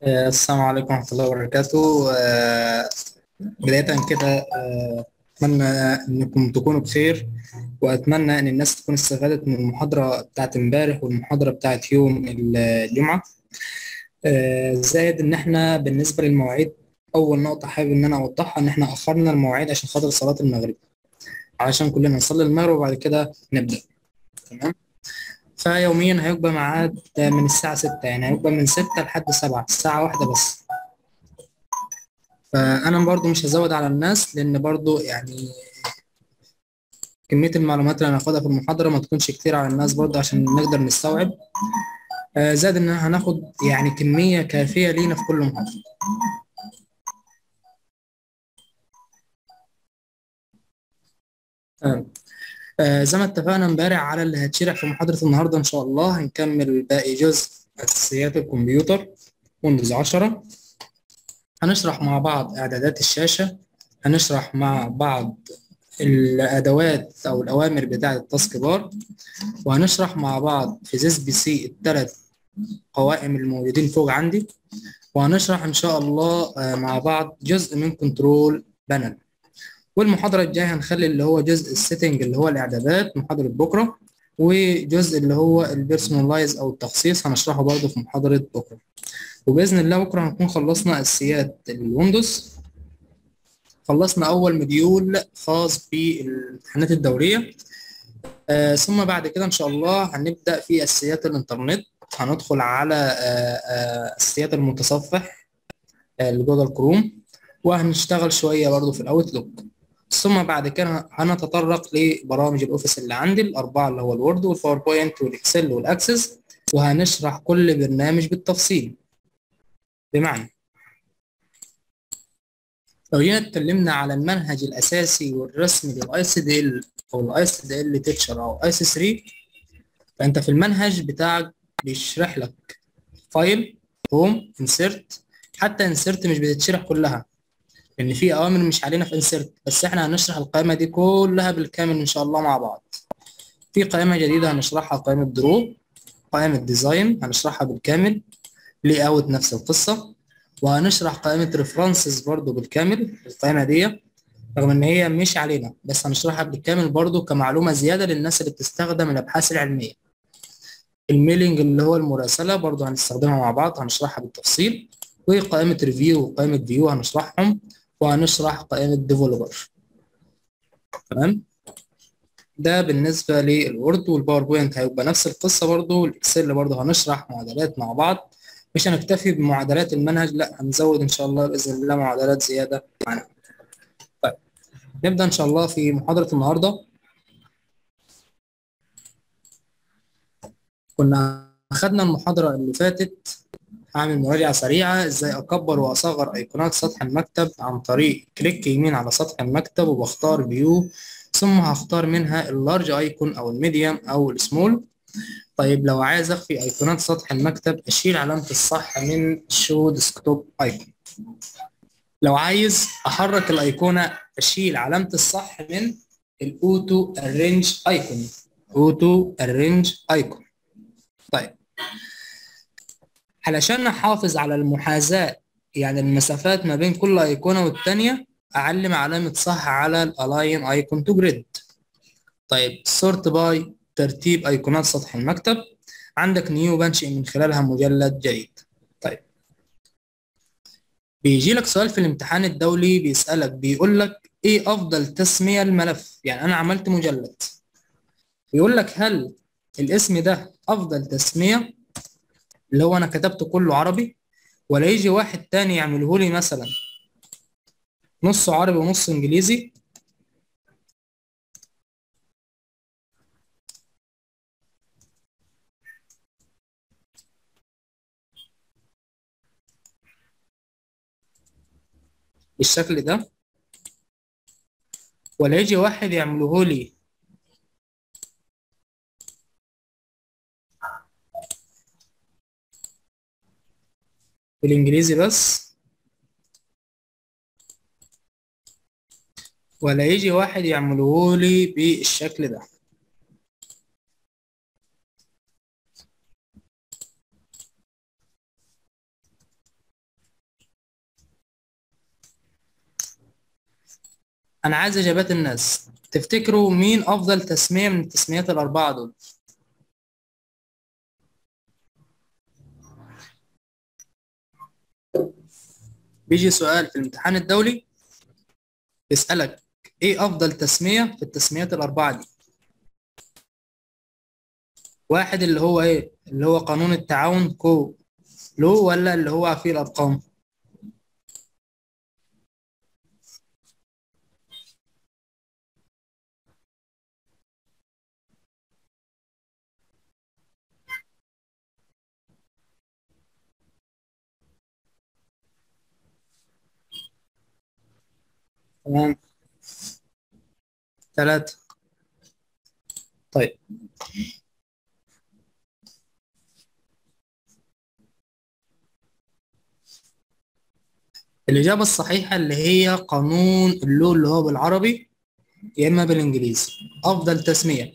آه، السلام عليكم ورحمة الله وبركاته آه، بداية كده آه، أتمنى إنكم تكونوا بخير وأتمنى إن الناس تكون استفادت من المحاضرة بتاعت امبارح والمحاضرة بتاعت يوم الجمعة آه، زائد إن إحنا بالنسبة للمواعيد أول نقطة حابب إن أنا أوضحها إن إحنا أخرنا المواعيد عشان خاطر صلاة المغرب علشان كلنا نصلي المغرب وبعد كده نبدأ تمام فيوميا هيبقى ميعاد من الساعة ستة يعني هيبقى من ستة لحد سبعة ساعة واحدة بس فأنا برضو مش هزود على الناس لأن برضو يعني كمية المعلومات اللي هناخدها في المحاضرة ما تكونش كتير على الناس برضو عشان نقدر نستوعب آه، زائد إن هناخد يعني كمية كافية لينا في كل محاضرة تمام آه، زي ما اتفقنا امبارح على اللي هتشرح في محاضرة النهاردة إن شاء الله هنكمل باقي جزء أساسيات الكمبيوتر ويندوز 10 هنشرح مع بعض إعدادات الشاشة هنشرح مع بعض الأدوات أو الأوامر بتاعة التاسك بار وهنشرح مع بعض في زيس بي سي الثلاث قوائم الموجودين فوق عندي وهنشرح إن شاء الله آه، مع بعض جزء من كنترول بانل والمحاضرة الجاية هنخلي اللي هو جزء السيتنج اللي هو الإعدادات محاضرة بكرة وجزء اللي هو البيرسونلايز أو التخصيص هنشرحه برضه في محاضرة بكرة وبإذن الله بكرة هنكون خلصنا أساسيات الويندوز خلصنا أول مديول خاص بالامتحانات الدورية آه ثم بعد كده إن شاء الله هنبدأ في أساسيات الإنترنت هندخل على آه آه أساسيات المتصفح آه لجوجل كروم وهنشتغل شوية برضه في الأوتلوك ثم بعد كده هنتطرق لبرامج الاوفيس اللي عندي الاربعه اللي هو الوورد والباوربوينت والاكسل والاكسس وهنشرح كل برنامج بالتفصيل بمعنى لو جينا اتكلمنا على المنهج الاساسي والرسمي للاي سي دي ال او الاي سي دي ال تيتشر او اي سي 3 فانت في المنهج بتاعك بيشرح لك فايل هوم انسرت حتى انسرت مش بتتشرح كلها ان في اوامر مش علينا في انسرت بس احنا هنشرح القائمه دي كلها بالكامل ان شاء الله مع بعض في قائمه جديده هنشرحها قائمه درو قائمه ديزاين هنشرحها بالكامل لي اوت نفس القصه وهنشرح قائمه ريفرنسز برضو بالكامل القائمه دي رغم ان هي مش علينا بس هنشرحها بالكامل برضو كمعلومه زياده للناس اللي بتستخدم الابحاث العلميه الميلينج اللي هو المراسله برضو هنستخدمها مع بعض هنشرحها بالتفصيل وقائمه ريفيو وقائمه فيو هنشرحهم وهنشرح قائمة ديفلوبر تمام ده بالنسبة للوورد والباوربوينت هيبقى نفس القصة برضو والإكسل برضو هنشرح معادلات مع بعض مش هنكتفي بمعادلات المنهج لا هنزود إن شاء الله بإذن الله معادلات زيادة معانا طيب نبدأ إن شاء الله في محاضرة النهاردة كنا أخدنا المحاضرة اللي فاتت هعمل مراجعة سريعة ازاي اكبر واصغر ايقونات سطح المكتب عن طريق كليك يمين على سطح المكتب وبختار فيو ثم هختار منها اللارج ايكون او الميديوم او السمول طيب لو عايز اخفي ايقونات سطح المكتب اشيل علامة الصح من شو ديسكتوب ايكون لو عايز احرك الايقونة اشيل علامة الصح من الاوتو ارينج ايكون اوتو ارينج ايكون طيب علشان احافظ على المحاذاة يعني المسافات ما بين كل ايقونة والتانية اعلم علامة صح على الالاين ايكون تو جريد طيب سورت باي ترتيب ايقونات سطح المكتب عندك نيو بنشئ من خلالها مجلد جديد طيب بيجي لك سؤال في الامتحان الدولي بيسألك بيقول لك ايه افضل تسمية الملف يعني انا عملت مجلد بيقول لك هل الاسم ده افضل تسمية اللي هو انا كتبته كله عربي ولا يجي واحد تاني يعمله لي مثلا نص عربي ونص انجليزي بالشكل ده ولا يجي واحد يعمله لي بالانجليزي بس ولا يجي واحد يعمله لي بالشكل ده انا عايز اجابات الناس تفتكروا مين افضل تسمية من التسميات الاربعة دول بيجي سؤال في الامتحان الدولي يسألك ايه افضل تسمية في التسميات الاربعة دي واحد اللي هو ايه اللي هو قانون التعاون كو لو ولا اللي هو فيه الارقام تمام ثلاثة طيب الإجابة الصحيحة اللي هي قانون اللو اللي هو بالعربي يا إما بالإنجليزي أفضل تسمية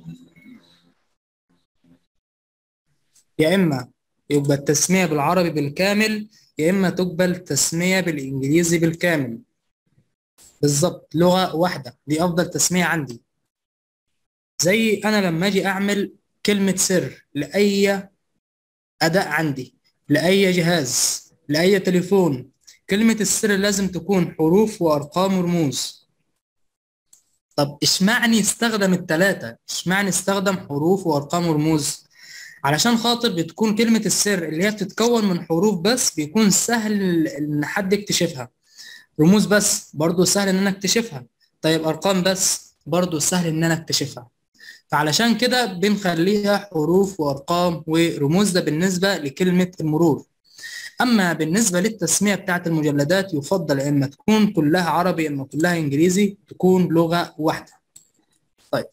يا إما يبقى التسمية بالعربي بالكامل يا إما تقبل تسمية بالإنجليزي بالكامل بالظبط لغة واحدة دي أفضل تسمية عندي زي أنا لما أجي أعمل كلمة سر لأي أداء عندي لأي جهاز لأي تليفون كلمة السر لازم تكون حروف وأرقام ورموز طب اشمعني استخدم التلاتة اشمعني استخدم حروف وأرقام ورموز علشان خاطر بتكون كلمة السر اللي هي بتتكون من حروف بس بيكون سهل إن حد يكتشفها رموز بس برضو سهل إن أنا أكتشفها طيب أرقام بس برضو سهل إن أنا أكتشفها فعلشان كده بنخليها حروف وأرقام ورموز ده بالنسبة لكلمة المرور أما بالنسبة للتسمية بتاعت المجلدات يفضل إما تكون كلها عربي إما كلها إنجليزي تكون لغة واحدة طيب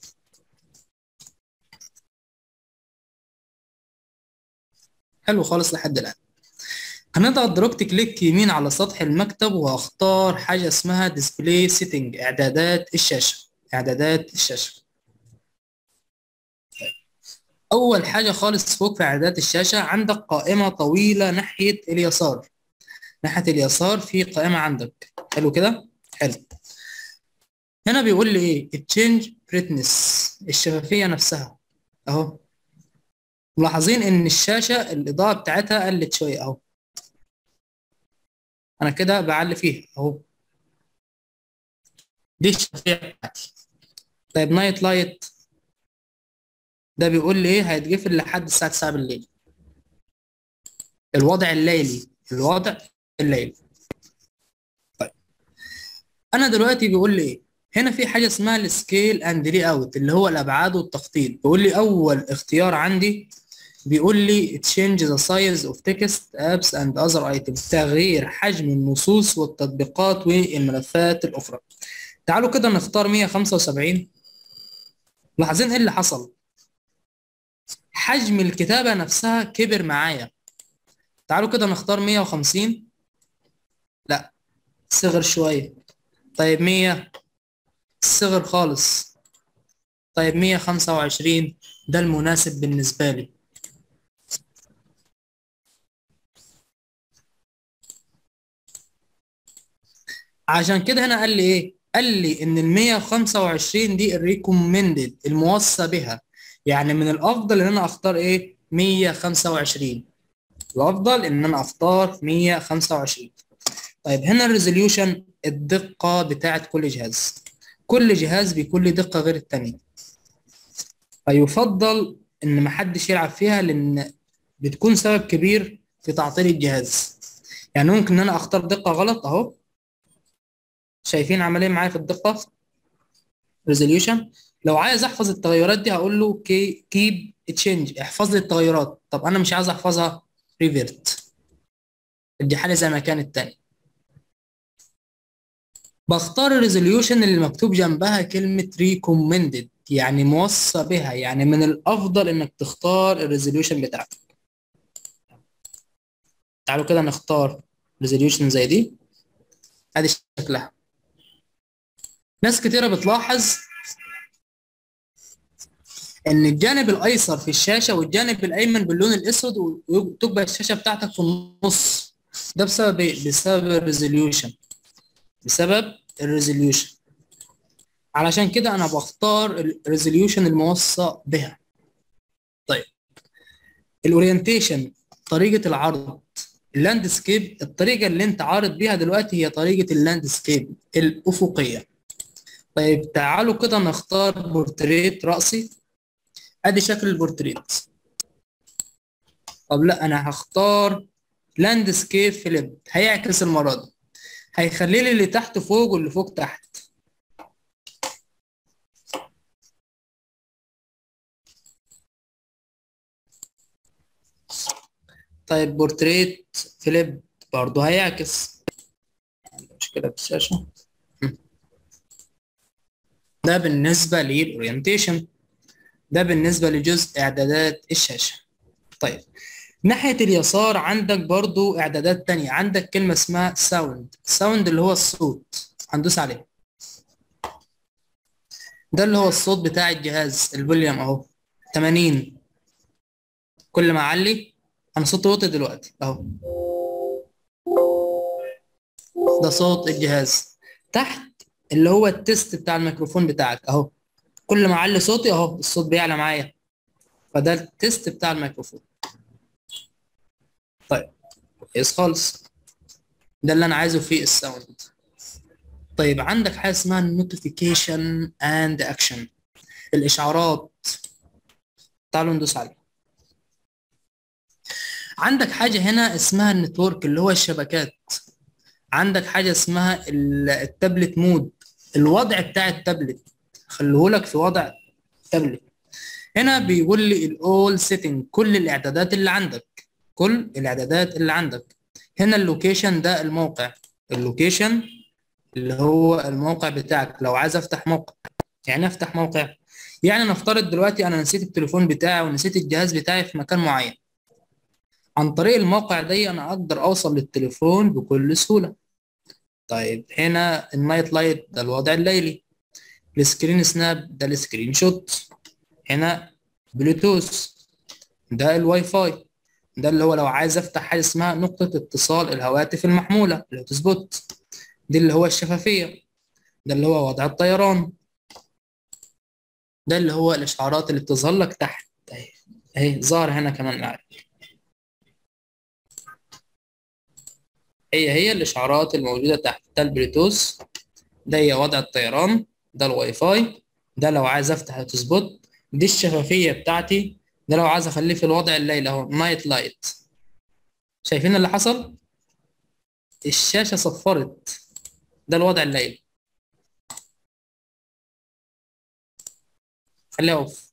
حلو خالص لحد الآن هنضغط دروبت كليك يمين على سطح المكتب وهختار حاجة اسمها ديسبلاي سيتنج إعدادات الشاشة إعدادات الشاشة أول حاجة خالص فوق في إعدادات الشاشة عندك قائمة طويلة ناحية اليسار ناحية اليسار في قائمة عندك حلو كده؟ حلو هنا بيقول لي إيه؟ Change brightness الشفافية نفسها أهو ملاحظين إن الشاشة الإضاءة بتاعتها قلت شوية أهو أنا كده بعلي فيها أهو دي الشفافية بتاعتي طيب نايت لايت ده بيقول لي ايه هيتقفل لحد الساعه 9 بالليل الوضع الليلي الوضع الليلي طيب انا دلوقتي بيقول لي ايه هنا في حاجه اسمها السكيل اند لي اوت اللي هو الابعاد والتخطيط بيقول لي اول اختيار عندي بيقول لي change the size of text apps and other items تغيير حجم النصوص والتطبيقات والملفات الاخرى تعالوا كده نختار 175 لاحظين ايه اللي حصل حجم الكتابة نفسها كبر معايا تعالوا كده نختار 150 لا صغر شوية طيب 100 صغر خالص طيب 125 ده المناسب بالنسبة لي عشان كده هنا قال لي ايه قال لي ان ال 125 دي الريكومندد الموصى بها يعني من الافضل ان انا اختار ايه 125 الافضل ان انا اختار 125 طيب هنا الريزوليوشن الدقة بتاعت كل جهاز كل جهاز بيكون له دقة غير التاني فيفضل ان محدش يلعب فيها لان بتكون سبب كبير في تعطيل الجهاز يعني ممكن ان انا اختار دقة غلط اهو شايفين عملية معايا في الدقة ريزوليوشن لو عايز احفظ التغيرات دي هقول له كي كيب تشينج احفظ لي التغيرات طب انا مش عايز احفظها ريفيرت ادي حاله زي ما كانت تاني بختار الريزوليوشن اللي مكتوب جنبها كلمة ريكومندد يعني موصى بها يعني من الافضل انك تختار الريزوليوشن بتاعتك تعالوا كده نختار ريزوليوشن زي دي ادي شكلها ناس كتيرة بتلاحظ ان الجانب الايسر في الشاشه والجانب الايمن باللون الاسود وتبقى الشاشه بتاعتك في النص ده بسبب ايه بسبب الريزوليوشن بسبب الريزوليوشن علشان كده انا بختار الريزوليوشن الموصى بها طيب الاورينتيشن طريقه العرض اللاندسكيب الطريقه اللي انت عارض بيها دلوقتي هي طريقه اللاندسكيب الافقيه طيب تعالوا كده نختار بورتريت رأسي ادي شكل البورتريت طب لا انا هختار لاندسكيب فليب هيعكس المره دي هيخلي لي اللي تحت فوق واللي فوق تحت طيب بورتريت فليب برضه هيعكس مشكلة بالشاشة ده بالنسبة للأورينتيشن ده بالنسبة لجزء إعدادات الشاشة طيب ناحية اليسار عندك برضو إعدادات تانية عندك كلمة اسمها ساوند ساوند اللي هو الصوت هندوس عليه ده اللي هو الصوت بتاع الجهاز الفوليوم اهو 80 كل ما اعلي انا صوتي واطي دلوقتي اهو ده صوت الجهاز تحت اللي هو التست بتاع الميكروفون بتاعك اهو كل ما اعلي صوتي اهو الصوت بيعلى معايا فده التست بتاع الميكروفون طيب كويس خالص ده اللي انا عايزه في الساوند طيب عندك حاجه اسمها نوتيفيكيشن اند اكشن الاشعارات تعالوا ندوس عليها عندك حاجه هنا اسمها النتورك اللي هو الشبكات عندك حاجه اسمها التابلت مود الوضع بتاع التابلت خليهولك في وضع تابلت هنا بيقول لي الاول سيتنج كل الاعدادات اللي عندك كل الاعدادات اللي عندك هنا اللوكيشن ده الموقع اللوكيشن اللي هو الموقع بتاعك لو عايز افتح موقع يعني افتح موقع يعني نفترض دلوقتي انا نسيت التليفون بتاعي ونسيت الجهاز بتاعي في مكان معين عن طريق الموقع ده انا اقدر اوصل للتليفون بكل سهولة طيب هنا النايت لايت ده الوضع الليلي السكرين سناب ده السكرين شوت هنا بلوتوث ده الواي فاي ده اللي هو لو عايز افتح حاجه اسمها نقطه اتصال الهواتف المحموله الهوت سبوت دي اللي هو الشفافيه ده اللي هو وضع الطيران ده اللي هو الاشعارات اللي بتظهر لك تحت اهي اهي ظاهر هنا كمان معاك هي هي الاشعارات الموجوده تحت ده البلوتوث ده هي وضع الطيران ده الواي فاي ده لو عايز افتح الهوت سبوت دي الشفافيه بتاعتي ده لو عايز اخليه في الوضع الليل اهو نايت لايت شايفين اللي حصل الشاشه صفرت ده الوضع الليل خليها اوف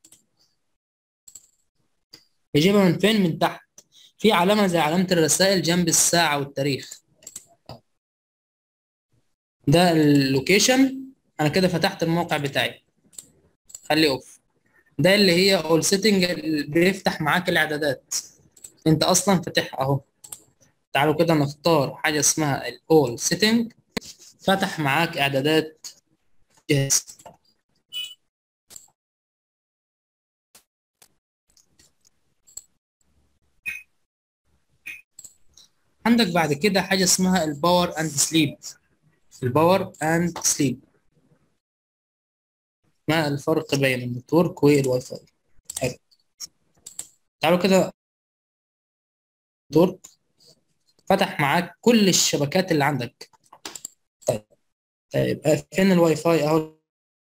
يجيبها من فين من تحت في علامه زي علامه الرسائل جنب الساعه والتاريخ ده اللوكيشن انا كده فتحت الموقع بتاعي خليه اوف ده اللي هي اول سيتنج بيفتح معاك الاعدادات انت اصلا فاتحها اهو تعالوا كده نختار حاجه اسمها الاول سيتنج فتح معاك اعدادات جهاز عندك بعد كده حاجه اسمها الباور اند سليب الباور اند سليب ما الفرق بين النتورك والواي فاي حلو تعالوا كده نتورك فتح معاك كل الشبكات اللي عندك طيب طيب فين الواي فاي اهو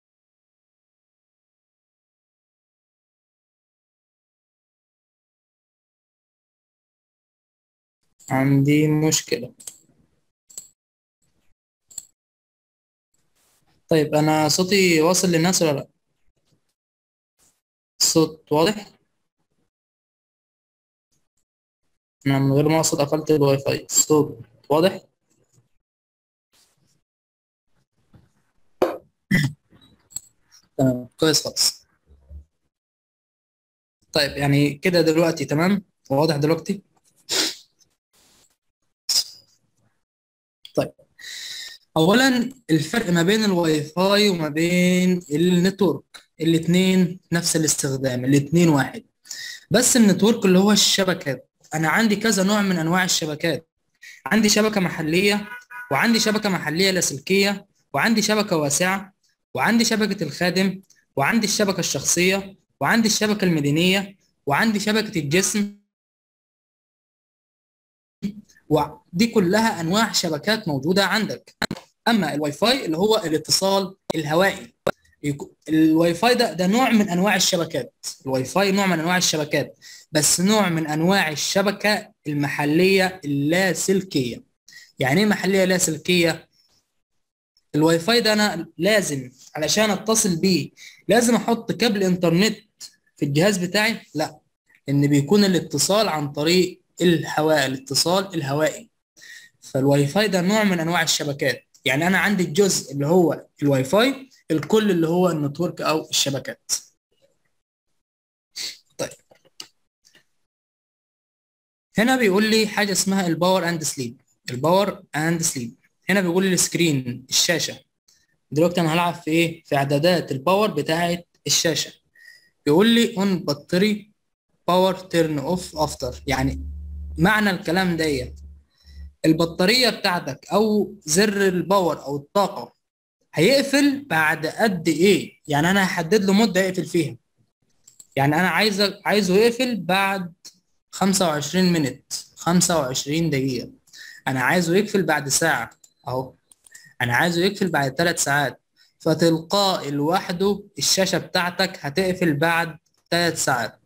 عندي مشكلة طيب انا صوتي واصل للناس ولا لا الصوت واضح انا من غير ما اقصد قفلت الواي فاي الصوت واضح تمام كويس خالص طيب يعني كده دلوقتي تمام واضح دلوقتي طيب اولا الفرق ما بين الواي فاي وما بين النتورك الاثنين نفس الاستخدام الاثنين واحد بس النتورك اللي هو الشبكات انا عندي كذا نوع من انواع الشبكات عندي شبكه محليه وعندي شبكه محليه لاسلكيه وعندي شبكه واسعه وعندي شبكة الخادم وعندي الشبكة الشخصية وعندي الشبكة المدنية وعندي شبكة الجسم ودي كلها أنواع شبكات موجودة عندك أما الواي فاي اللي هو الاتصال الهوائي الواي فاي ده ده نوع من انواع الشبكات الواي فاي نوع من انواع الشبكات بس نوع من انواع الشبكه المحليه اللاسلكيه يعني ايه محليه لاسلكيه الواي فاي ده انا لازم علشان اتصل بيه لازم احط كابل انترنت في الجهاز بتاعي لا ان بيكون الاتصال عن طريق الهواء الاتصال الهوائي فالواي فاي ده نوع من انواع الشبكات يعني انا عندي الجزء اللي هو الواي فاي الكل اللي هو النتورك او الشبكات طيب هنا بيقول لي حاجه اسمها الباور اند سليب الباور اند سليب هنا بيقول لي السكرين الشاشه دلوقتي انا هلعب في ايه في اعدادات الباور بتاعه الشاشه بيقول لي اون بطاري باور تيرن اوف افتر يعني معنى الكلام ديت البطاريه بتاعتك او زر الباور او الطاقه هيقفل بعد قد ايه يعني انا هحدد له مده يقفل فيها يعني انا عايز عايزه يقفل بعد 25 منت 25 دقيقه انا عايزه يقفل بعد ساعه اهو انا عايزه يقفل بعد 3 ساعات فتلقائي لوحده الشاشه بتاعتك هتقفل بعد 3 ساعات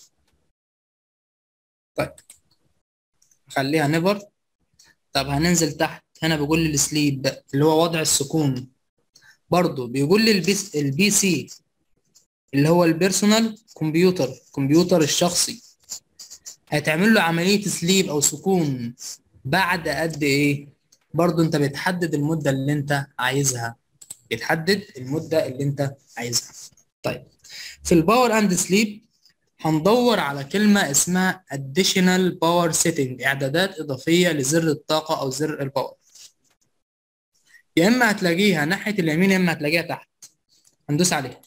طيب خليها نيفر طب هننزل تحت هنا بيقول لي السليب اللي هو وضع السكون برضه بيقول لي البي البي سي اللي هو البيرسونال كمبيوتر كمبيوتر الشخصي هتعمل له عملية سليب أو سكون بعد قد إيه؟ برضه أنت بتحدد المدة اللي أنت عايزها بتحدد المدة اللي أنت عايزها طيب في الباور أند سليب هندور على كلمة اسمها additional power setting إعدادات إضافية لزر الطاقة أو زر الباور يا إما هتلاقيها ناحية اليمين يا إما هتلاقيها تحت هندوس عليها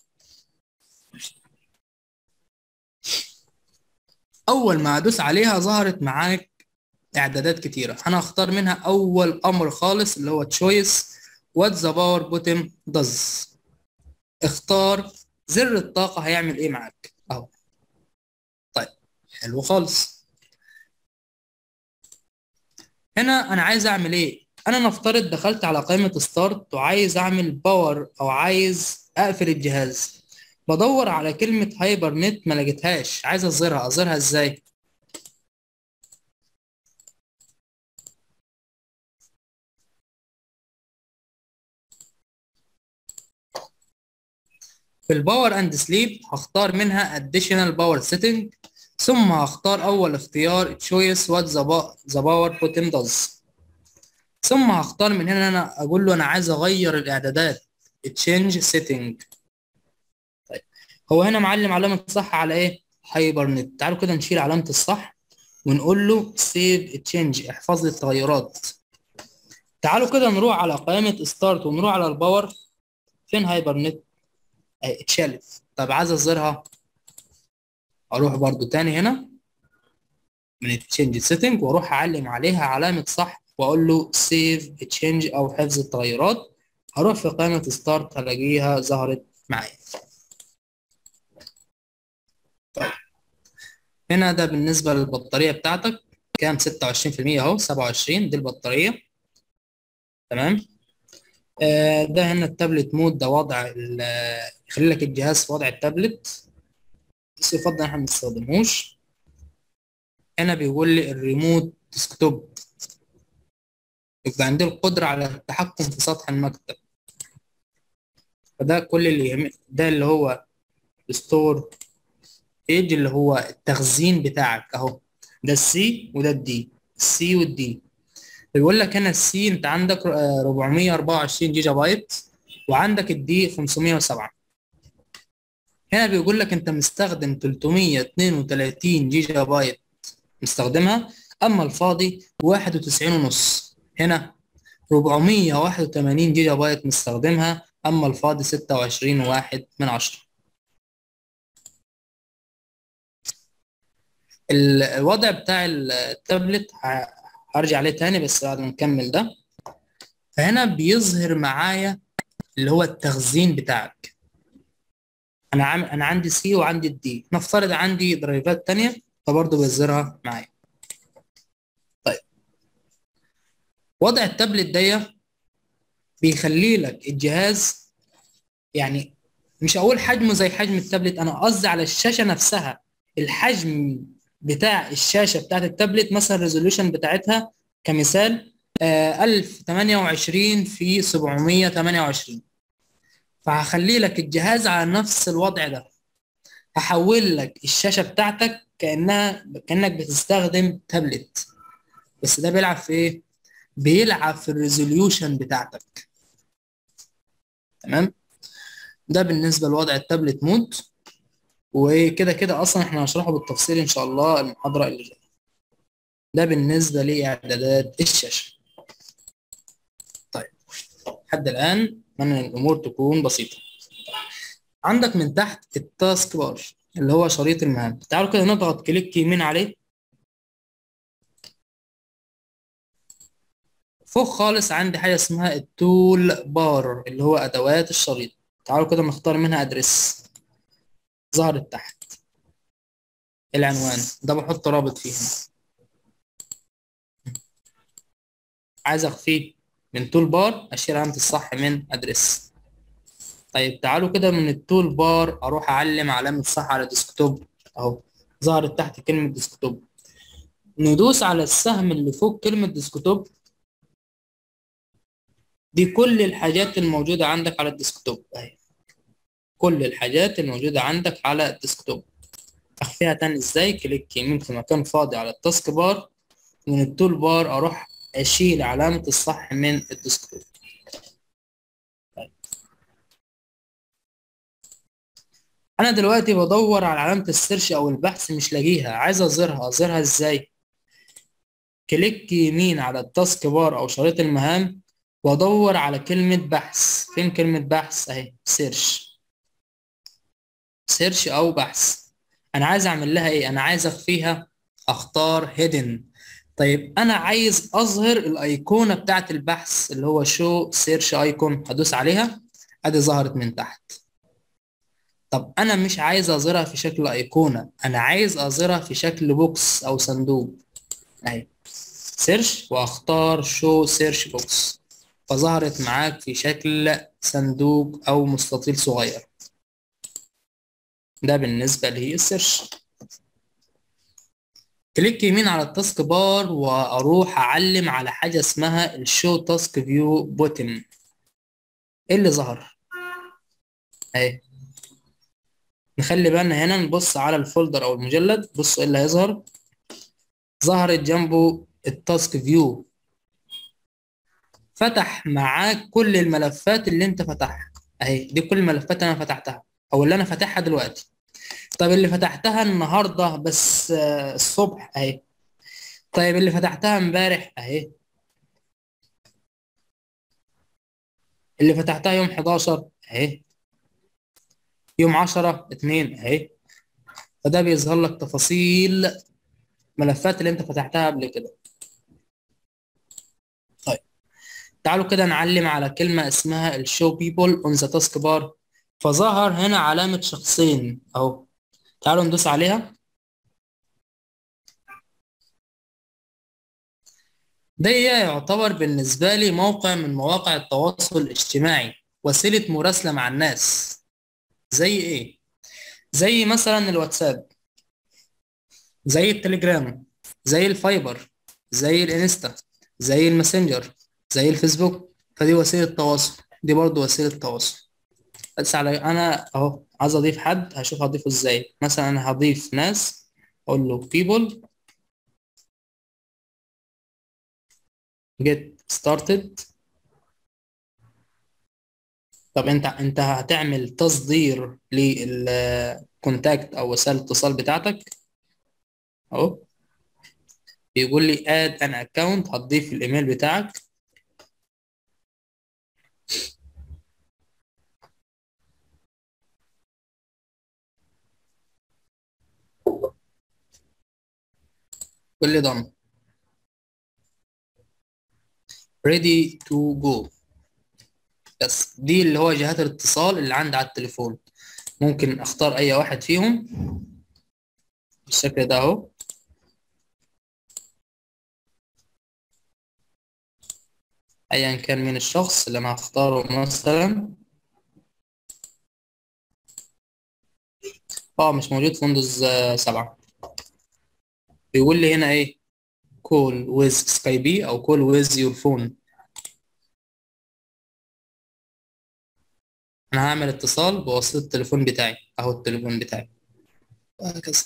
أول ما هدوس عليها ظهرت معاك إعدادات كتيرة أنا هختار منها أول أمر خالص اللي هو choice what the power button does اختار زر الطاقة هيعمل إيه معاك أهو طيب حلو خالص هنا انا عايز اعمل ايه انا نفترض دخلت على قائمة ستارت وعايز اعمل باور او عايز اقفل الجهاز بدور على كلمة هايبر نت ما لقيتهاش عايز اظهرها اظهرها ازاي في الباور اند سليب هختار منها additional power setting ثم هختار اول اختيار choice what the power button does ثم هختار من هنا انا اقول له انا عايز اغير الاعدادات change setting طيب هو هنا معلم علامة صح على ايه هايبر نت تعالوا كده نشيل علامة الصح ونقول له save change احفظ لي التغيرات تعالوا كده نروح على قائمة ستارت ونروح على الباور فين هايبر نت اتشالت طب عايز اظهرها اروح برضو تاني هنا من التشينج سيتنج واروح اعلم عليها علامة صح واقول له سيف تشينج او حفظ التغيرات هروح في قائمة ستارت هلاقيها ظهرت معايا طيب هنا ده بالنسبة للبطارية بتاعتك كام 26% اهو 27 دي البطارية تمام آه ده هنا التابلت مود ده وضع يخلي لك الجهاز في وضع التابلت بس يفضل احنا ما نستخدموش هنا بيقول لي الريموت ديسكتوب يبقى عندي القدرة على التحكم في سطح المكتب فده كل اللي يهم ده اللي هو ستور ايج اللي هو التخزين بتاعك اهو ده السي وده الدي السي والدي بيقول لك هنا السي انت عندك 424 جيجا بايت وعندك الدي 507 هنا بيقول لك انت مستخدم 332 جيجا بايت مستخدمها اما الفاضي 91 ونص هنا 481 جيجا بايت مستخدمها اما الفاضي 26 واحد من عشرة الوضع بتاع التابلت هرجع عليه تاني بس بعد ما نكمل ده فهنا بيظهر معايا اللي هو التخزين بتاعك انا عام انا عندي سي وعندي الدي نفترض عندي درايفات تانية فبرضه بيظهرها معايا طيب وضع التابلت ده بيخلي لك الجهاز يعني مش اقول حجمه زي حجم التابلت انا قصدي على الشاشه نفسها الحجم بتاع الشاشه بتاعت التابلت مثلا الريزوليوشن بتاعتها كمثال آه 1028 في 728 فهخلي لك الجهاز على نفس الوضع ده هحول لك الشاشه بتاعتك كانها كانك بتستخدم تابلت بس ده بيلعب في ايه بيلعب في الريزوليوشن بتاعتك تمام ده بالنسبه لوضع التابلت مود وكده كده اصلا احنا هنشرحه بالتفصيل ان شاء الله المحاضره اللي جايه ده بالنسبه لاعدادات الشاشه طيب لحد الان اتمنى ان الامور تكون بسيطه عندك من تحت التاسك بار اللي هو شريط المهام تعالوا كده نضغط كليك يمين عليه فوق خالص عندي حاجه اسمها التول بار اللي هو ادوات الشريط تعالوا كده نختار منها ادرس ظهرت تحت العنوان ده بحط رابط فيه عايز اخفيه من تول بار اشيل علامه الصح من ادرس طيب تعالوا كده من التول بار اروح اعلم علامه صح على ديسكتوب اهو ظهرت تحت كلمه ديسكتوب ندوس على السهم اللي فوق كلمه ديسكتوب دي كل الحاجات الموجوده عندك على الديسكتوب اهي كل الحاجات الموجوده عندك على الديسكتوب اخفيها تاني ازاي كليك يمين في مكان فاضي على التاسك بار من التول بار اروح اشيل علامه الصح من الديسكتوب طيب. انا دلوقتي بدور على علامه السيرش او البحث مش لاقيها عايز اظهرها اظهرها ازاي كليك يمين على التاسك بار او شريط المهام وادور على كلمه بحث فين كلمه بحث اهي سيرش سيرش او بحث انا عايز اعمل لها ايه انا عايز اخفيها اختار هيدن طيب انا عايز اظهر الايقونه بتاعت البحث اللي هو شو سيرش ايكون هدوس عليها ادي ظهرت من تحت طب انا مش عايز اظهرها في شكل ايقونه انا عايز اظهرها في شكل بوكس او صندوق اهي سيرش واختار شو سيرش بوكس فظهرت معاك في شكل صندوق او مستطيل صغير ده بالنسبه لهي السيرش كليك يمين على التاسك بار واروح اعلم على حاجه اسمها الشو تاسك فيو بوتن ايه اللي ظهر اهي نخلي بالنا هنا نبص على الفولدر او المجلد بصوا ايه اللي هيظهر ظهرت جنبه التاسك فيو فتح معاك كل الملفات اللي انت فتحها اهي دي كل الملفات اللي انا فتحتها او اللي انا فاتحها دلوقتي طيب اللي فتحتها النهارده بس الصبح اهي طيب اللي فتحتها امبارح اهي اللي فتحتها يوم 11 اهي يوم 10 2 اهي فده بيظهر لك تفاصيل ملفات اللي انت فتحتها قبل كده طيب تعالوا كده نعلم على كلمة اسمها الشو بيبول اون ذا تاسك بار فظهر هنا علامة شخصين اهو تعالوا ندوس عليها ده يعتبر بالنسبة لي موقع من مواقع التواصل الاجتماعي وسيلة مراسلة مع الناس زي ايه؟ زي مثلا الواتساب زي التليجرام زي الفايبر زي الانستا زي الماسنجر زي الفيسبوك فدي وسيلة تواصل دي برضو وسيلة تواصل بس على انا اهو عايز اضيف حد هشوف هضيفه ازاي مثلا انا هضيف ناس اقول له people get started طب انت انت هتعمل تصدير للكونتاكت او وسائل الاتصال بتاعتك اهو بيقول لي add an account هتضيف الايميل بتاعك قول لي done ready to go بس دي اللي هو جهات الاتصال اللي عندي على التليفون ممكن اختار اي واحد فيهم بالشكل ده اهو ايا كان من الشخص اللي انا هختاره مثلا اه مش موجود في ويندوز سبعة بيقول لي هنا ايه كول ويز سكاي بي او كول ويز يور فون انا هعمل اتصال بواسطة التليفون بتاعي اهو التليفون بتاعي وهكذا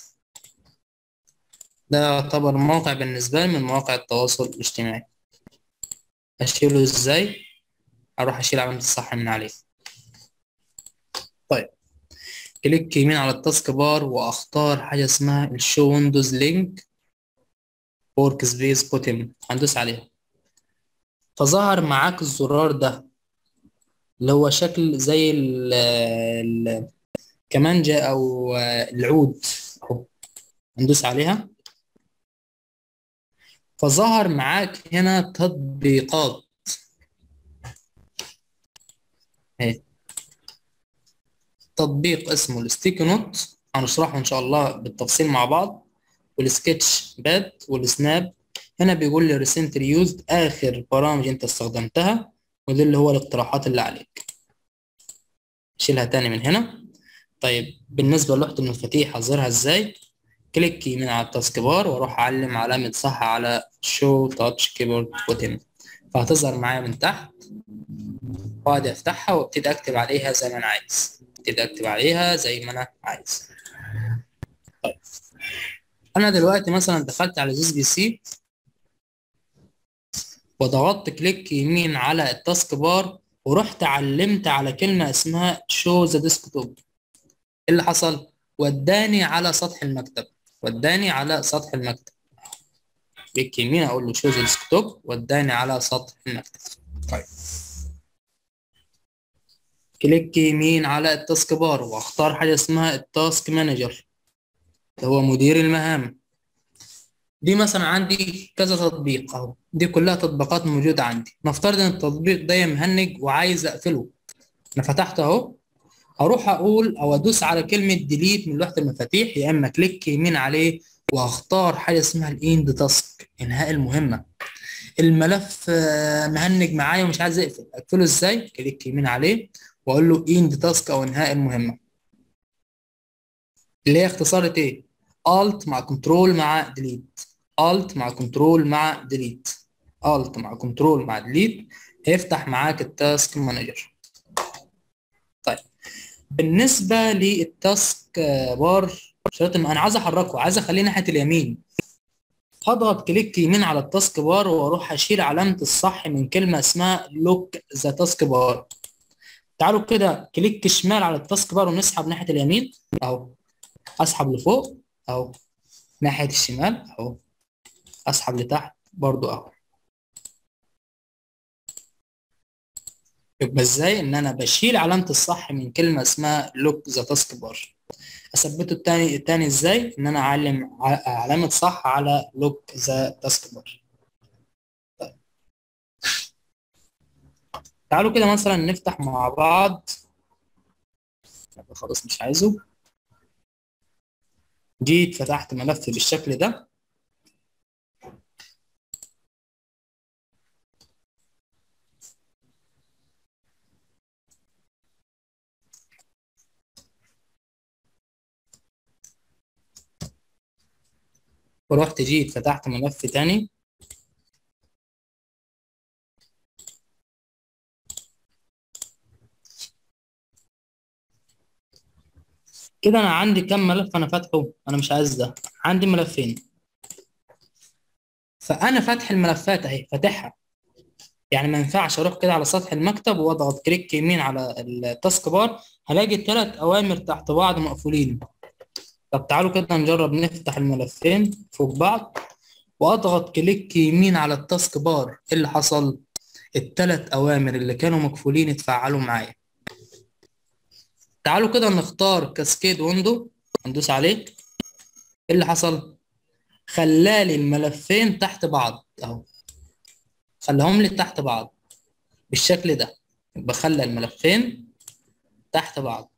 ده يعتبر موقع بالنسبة لي من مواقع التواصل الاجتماعي اشيله ازاي اروح اشيل علامة الصح من عليه طيب كليك يمين على التاسك بار واختار حاجة اسمها الشو ويندوز لينك ورك سبيس بوتن هندوس عليها فظهر معاك الزرار ده اللي هو شكل زي ال ال كمانجا او العود اهو هندوس عليها فظهر معاك هنا تطبيقات اهي تطبيق اسمه الستيكي نوت هنشرحه ان شاء الله بالتفصيل مع بعض والسكتش باد والسناب هنا بيقول لي ريسنتلي يوزد اخر برامج انت استخدمتها وده اللي هو الاقتراحات اللي عليك شيلها تاني من هنا طيب بالنسبة لوحة المفاتيح هظهرها ازاي كليك يمين على التاسك بار واروح اعلم علامة صح على شو تاتش كيبورد بوتن فهتظهر معايا من تحت واقعد افتحها وابتدي اكتب عليها زي ما انا عايز ابتدي اكتب عليها زي ما انا عايز طيب انا دلوقتي مثلا دخلت على زيز بي سي وضغطت كليك يمين على التاسك بار ورحت علمت على كلمة اسمها شو ذا ديسكتوب ايه اللي حصل وداني على سطح المكتب وداني على سطح المكتب كليك يمين اقول له شو ذا ديسكتوب وداني على سطح المكتب طيب كليك يمين على التاسك بار واختار حاجة اسمها التاسك مانجر اللي هو مدير المهام دي مثلا عندي كذا تطبيق اهو دي كلها تطبيقات موجودة عندي نفترض ان التطبيق ده مهنج وعايز اقفله انا فتحته اهو اروح اقول او ادوس على كلمة ديليت من لوحة المفاتيح يا اما كليك يمين عليه واختار حاجة اسمها الاند تاسك انهاء المهمة الملف مهنج معايا ومش عايز اقفل اقفله ازاي كليك يمين عليه واقول له اند تاسك او انهاء المهمة اللي هي اختصارة ايه Alt مع كنترول مع ديليت Alt مع كنترول مع ديليت Alt مع كنترول مع ديليت هيفتح معاك التاسك مانجر طيب بالنسبة للتاسك بار شرط انا عايز احركه عايز اخليه ناحية اليمين هضغط كليك يمين على التاسك بار واروح اشيل علامة الصح من كلمة اسمها لوك ذا تاسك بار تعالوا كده كليك شمال على التاسك بار ونسحب ناحية اليمين اهو اسحب لفوق اهو ناحية الشمال اهو اسحب لتحت برضو اهو يبقى ازاي ان انا بشيل علامة الصح من كلمة اسمها لوك ذا تاسك بار اثبته التاني التاني ازاي ان انا اعلم علامة صح على لوك ذا تاسك بار طيب. تعالوا كده مثلا نفتح مع بعض خلاص مش عايزه جيت فتحت ملف بالشكل ده ورحت جيت فتحت ملف تاني كده انا عندي كم ملف انا فاتحه انا مش عايز ده عندي ملفين فانا فاتح الملفات اهي فاتحها يعني ما ينفعش اروح كده على سطح المكتب واضغط كليك يمين على التاسك بار هلاقي الثلاث اوامر تحت بعض مقفولين طب تعالوا كده نجرب نفتح الملفين فوق بعض واضغط كليك يمين على التاسك بار ايه اللي حصل الثلاث اوامر اللي كانوا مقفولين اتفعلوا معايا تعالوا كده نختار كاسكيد ويندو ندوس عليه ايه اللي حصل خلالي الملفين تحت بعض اهو خلاهم لي تحت بعض بالشكل ده يبقى خلى الملفين تحت بعض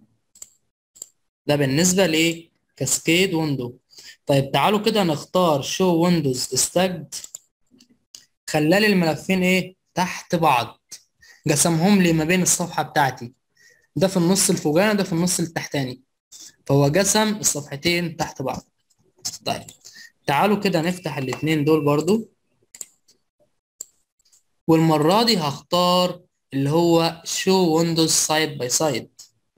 ده بالنسبة لكاسكيد ويندو طيب تعالوا كده نختار شو ويندوز ستاجد خلالي الملفين ايه تحت بعض قسمهم لي ما بين الصفحة بتاعتي ده في النص الفوقاني ده في النص التحتاني فهو قسم الصفحتين تحت بعض طيب تعالوا كده نفتح الاتنين دول برضو والمرة دي هختار اللي هو شو ويندوز سايد باي سايد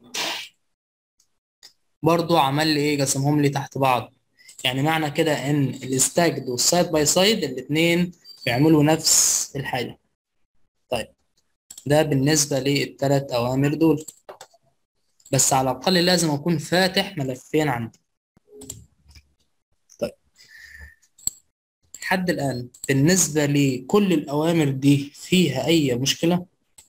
برضو عمل لي ايه قسمهم لي تحت بعض يعني معنى كده ان الاستاجد والسايد باي سايد الاتنين بيعملوا نفس الحاجة طيب ده بالنسبة للتلات أوامر دول بس على الأقل لازم أكون فاتح ملفين عندي طيب لحد الآن بالنسبة لكل الأوامر دي فيها أي مشكلة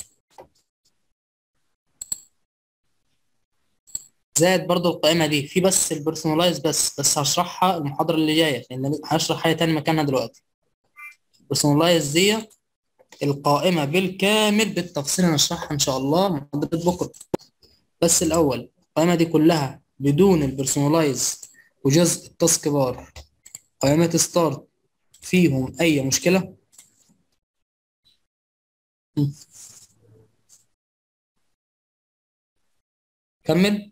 زائد برضو القائمة دي في بس البرسونلايز بس بس هشرحها المحاضرة اللي جاية لأن هشرح حاجة تانية مكانها دلوقتي البرسونلايز دي القائمة بالكامل بالتفصيل هنشرحها إن شاء الله محاضرة بكرة بس الأول القائمة دي كلها بدون البرسونلايز وجزء التاسك بار قائمة ستارت فيهم أي مشكلة؟ كمل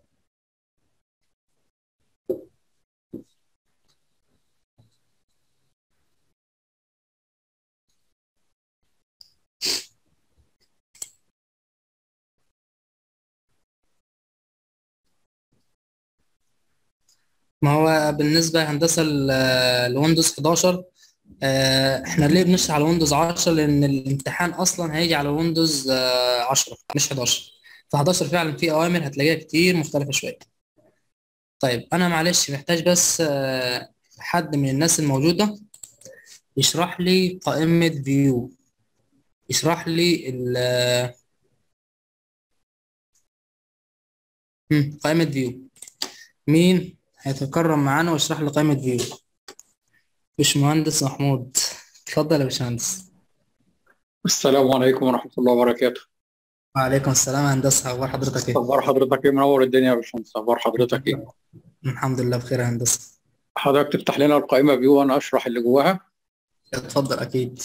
ما هو بالنسبة هندسة لويندوز 11 آه، احنا ليه بنشرح على ويندوز 10 لان الامتحان اصلا هيجي على ويندوز 10 مش 11 ف 11 فعلا فيه اوامر هتلاقيها كتير مختلفة شوية طيب انا معلش محتاج بس آه، حد من الناس الموجودة يشرح لي قائمة فيو يشرح لي ال مم، قائمة فيو مين هيتكرم معانا ويشرح لي قائمة فيو باشمهندس محمود اتفضل يا باشمهندس السلام عليكم ورحمة الله وبركاته وعليكم السلام يا هندسة أخبار حضرتك إيه؟ أخبار حضرتك إيه منور الدنيا يا باشمهندس أخبار حضرتك إيه الحمد لله بخير يا هندسة حضرتك تفتح لنا القائمة فيو وأنا أشرح اللي جواها اتفضل أكيد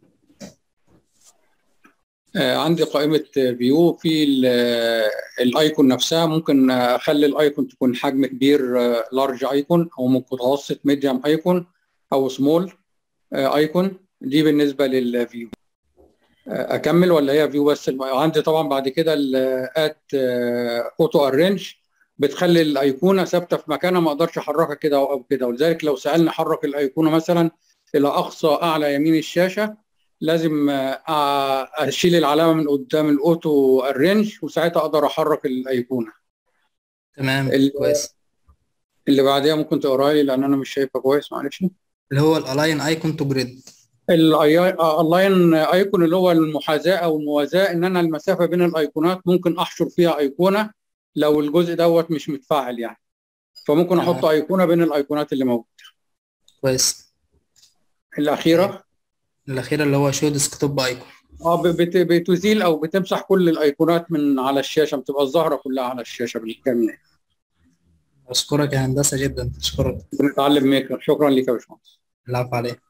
آه عندي قائمة فيو في ال- آه، الأيكون نفسها ممكن أخلي الأيكون تكون حجم كبير لارج أيكون أو متوسط ميديوم أيكون أو سمول أيكون دي بالنسبة للفيو آه، أكمل ولا هي فيو بس الم- عندي طبعا بعد كده الات أوتو أرينج بتخلي الايقونه ثابته في مكانها ما اقدرش احركها كده او كده ولذلك لو سالني حرك الايقونه مثلا الى اقصى اعلى يمين الشاشه لازم آه، اشيل العلامه من قدام الاوتو الرينج وساعتها اقدر احرك الايقونه تمام ال- كويس اللي بعديها ممكن تقراها لي لان انا مش شايفها كويس معلش اللي هو الألاين أيكون تو جريد اللاين ايكون اللي هو المحاذاه او الموازاه ان انا المسافه بين الايقونات ممكن احشر فيها ايقونه لو الجزء دوت مش متفاعل يعني فممكن احط تمام. ايقونه بين الايقونات اللي موجوده كويس الاخيره الأخيرة اللي هو شو ديسكتوب أيكون اه ب- بت- بتزيل او بتمسح كل الايقونات من على الشاشه بتبقى الظاهره كلها على الشاشه بالكامل أشكرك يا هندسة جدا أشكرك بنتعلم ميكر شكرا لك يا باشمهندس العفو عليك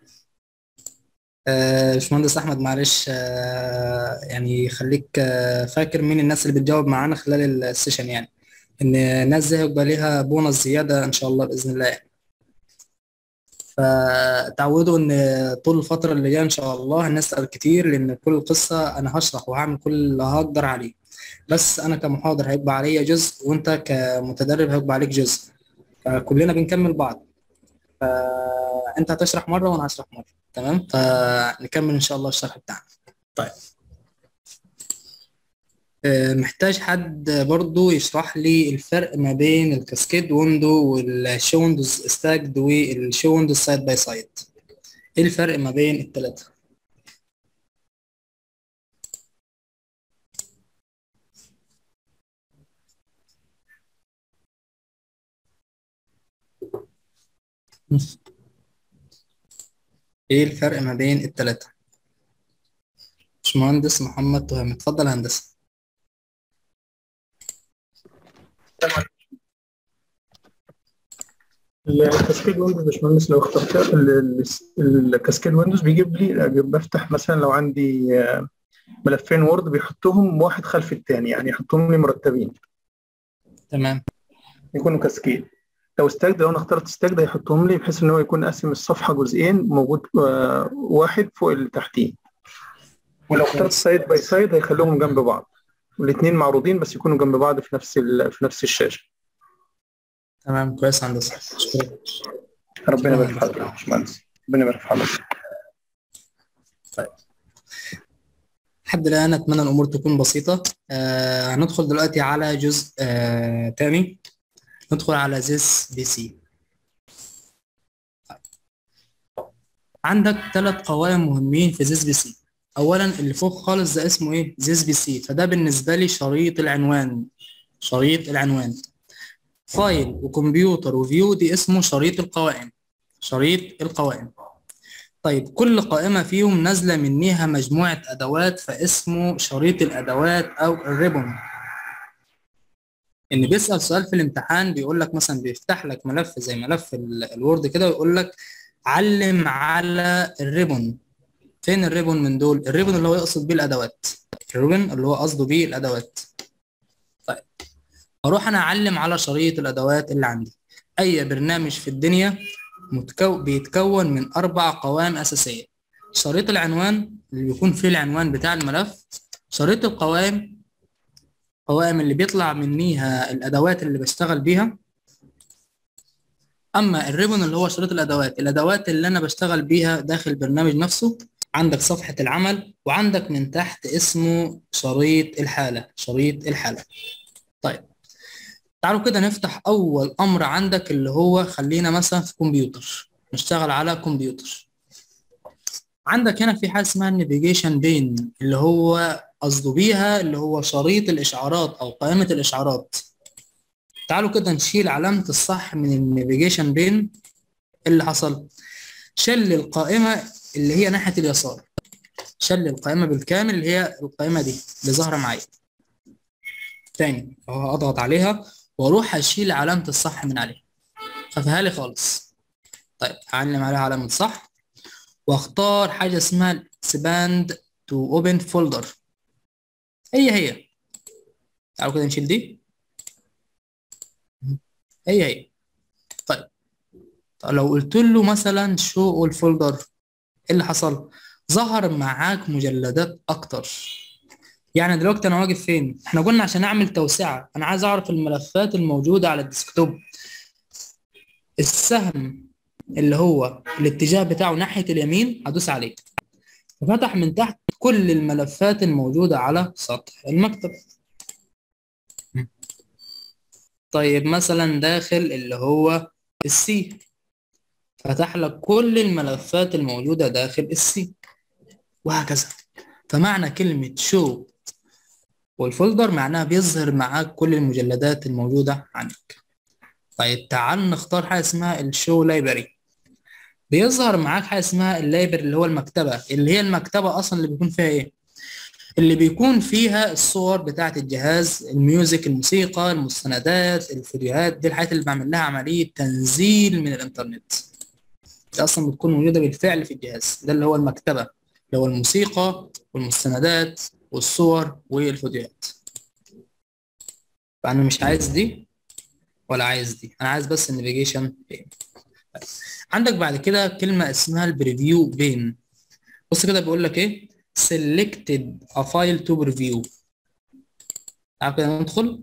آه، باشمهندس أحمد معلش آه، يعني خليك آه، فاكر مين الناس اللي بتجاوب معانا خلال السيشن يعني إن الناس دي هيبقى ليها بونص زيادة إن شاء الله بإذن الله يعني. فتعودوا ان طول الفترة اللي جاية ان شاء الله هنسأل كتير لان كل قصة انا هشرح وهعمل كل اللي هقدر عليه بس انا كمحاضر هيبقى عليا جزء وانت كمتدرب هيبقى عليك جزء فكلنا بنكمل بعض فانت هتشرح مرة وانا هشرح مرة تمام فنكمل ان شاء الله الشرح بتاعنا طيب آه، محتاج حد برضو يشرح لي الفرق ما بين الكاسكيد ويندو والشو ويندوز ستاكد والشو ويندوز سايد باي سايد ايه الفرق ما بين الثلاثة ايه الفرق ما بين الثلاثة باشمهندس محمد تهام اتفضل يا هندسة الكاسكيد ويندوز باشمهندس لو اخترت ال- ال- الكاسكيد ويندوز بيجيب لي بفتح مثلا لو عندي آه، ملفين وورد بيحطهم واحد خلف الثاني يعني يحطهم لي مرتبين تمام يكونوا كاسكيد لو استجد لو انا اخترت استجد هيحطهم لي بحيث ان هو يكون قاسم الصفحه جزئين موجود آه، واحد فوق اللي تحتيه ولو اخترت سايد باي سايد هيخليهم جنب بعض والاثنين معروضين بس يكونوا جنب بعض في نفس ال- في نفس الشاشه تمام كويس يا هندسة شكرا ربنا يبارك في حضرتك يا باشمهندس ربنا يبارك في حضرتك لحد الآن أتمنى الأمور تكون بسيطة آه هندخل دلوقتي على جزء آه تاني ندخل على زيس بي سي عندك ثلاث قوائم مهمين في زيس بي سي أولا اللي فوق خالص ده اسمه إيه زيس بي سي فده بالنسبة لي شريط العنوان شريط العنوان فايل وكمبيوتر وفيو دي اسمه شريط القوائم شريط القوائم طيب كل قائمة فيهم نازلة منيها مجموعة أدوات فاسمه شريط الأدوات أو الريبون إن بيسأل سؤال في الامتحان بيقول لك مثلا بيفتح لك ملف زي ملف ال- الوورد كده ويقول لك علم على الريبون فين الريبون من دول؟ الريبون اللي هو يقصد بيه الأدوات الريبون اللي هو قصده بيه الأدوات طيب أروح أنا أعلم على شريط الأدوات اللي عندي أي برنامج في الدنيا متكو... بيتكون من أربع قوائم أساسية شريط العنوان اللي بيكون فيه العنوان بتاع الملف شريط القوائم القوائم اللي بيطلع منيها الأدوات اللي بشتغل بيها أما الريبون اللي هو شريط الأدوات الأدوات اللي أنا بشتغل بيها داخل البرنامج نفسه عندك صفحة العمل وعندك من تحت اسمه شريط الحالة شريط الحالة طيب تعالوا كده نفتح أول أمر عندك اللي هو خلينا مثلا في كمبيوتر نشتغل على كمبيوتر عندك هنا في حاجة اسمها النافيجيشن بين اللي هو قصده بيها اللي هو شريط الإشعارات أو قائمة الإشعارات تعالوا كده نشيل علامة الصح من النافيجيشن بين اللي حصل شل القائمة اللي هي ناحية اليسار شل القائمة بالكامل اللي هي القائمة دي اللي ظاهرة معايا تاني اهو اضغط عليها واروح اشيل علامة الصح من عليها خفها لي خالص طيب اعلم عليها علامة صح واختار حاجة اسمها expand to open folder هي هي تعالوا كده نشيل دي هي هي طيب طب لو قلت له مثلا show all folder ايه اللي حصل ظهر معاك مجلدات اكتر يعني دلوقتي انا واقف فين احنا قلنا عشان اعمل توسعة انا عايز اعرف الملفات الموجودة على الديسكتوب السهم اللي هو الاتجاه بتاعه ناحية اليمين هدوس عليه ففتح من تحت كل الملفات الموجودة على سطح المكتب طيب مثلا داخل اللي هو السي فتح لك كل الملفات الموجودة داخل السي وهكذا فمعنى كلمة شو والفولدر معناها بيظهر معاك كل المجلدات الموجودة عندك طيب تعال نختار حاجة اسمها الشو لايبرري بيظهر معاك حاجة اسمها اللايبرري اللي هو المكتبة اللي هي المكتبة أصلا اللي بيكون فيها إيه؟ اللي بيكون فيها الصور بتاعة الجهاز الميوزك الموسيقى المستندات الفيديوهات دي الحاجات اللي بعمل لها عملية تنزيل من الإنترنت دي أصلا بتكون موجودة بالفعل في الجهاز ده اللي هو المكتبة اللي هو الموسيقى والمستندات والصور والفيديوهات فأنا مش عايز دي ولا عايز دي أنا عايز بس النافيجيشن بين عندك بعد كده كلمة اسمها البريفيو بين بص كده بيقول لك إيه selected a file to preview تعال كده ندخل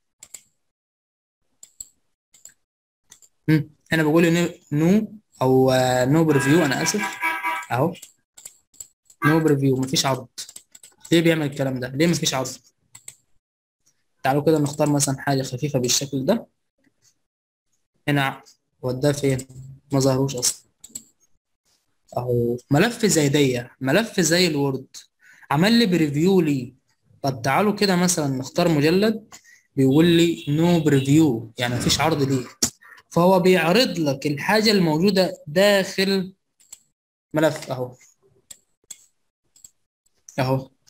مم. هنا بقول لي نو او نو بريفيو انا اسف اهو نو بريفيو مفيش عرض ليه بيعمل الكلام ده ليه مفيش عرض تعالوا كده نختار مثلا حاجه خفيفه بالشكل ده هنا وداه فين ما ظهروش اصلا اهو ملف زي دي ملف زي الوورد عمل لي بريفيو ليه طب تعالوا كده مثلا نختار مجلد بيقول لي نو بريفيو يعني مفيش عرض ليه فهو بيعرض لك الحاجه الموجوده داخل ملف اهو اهو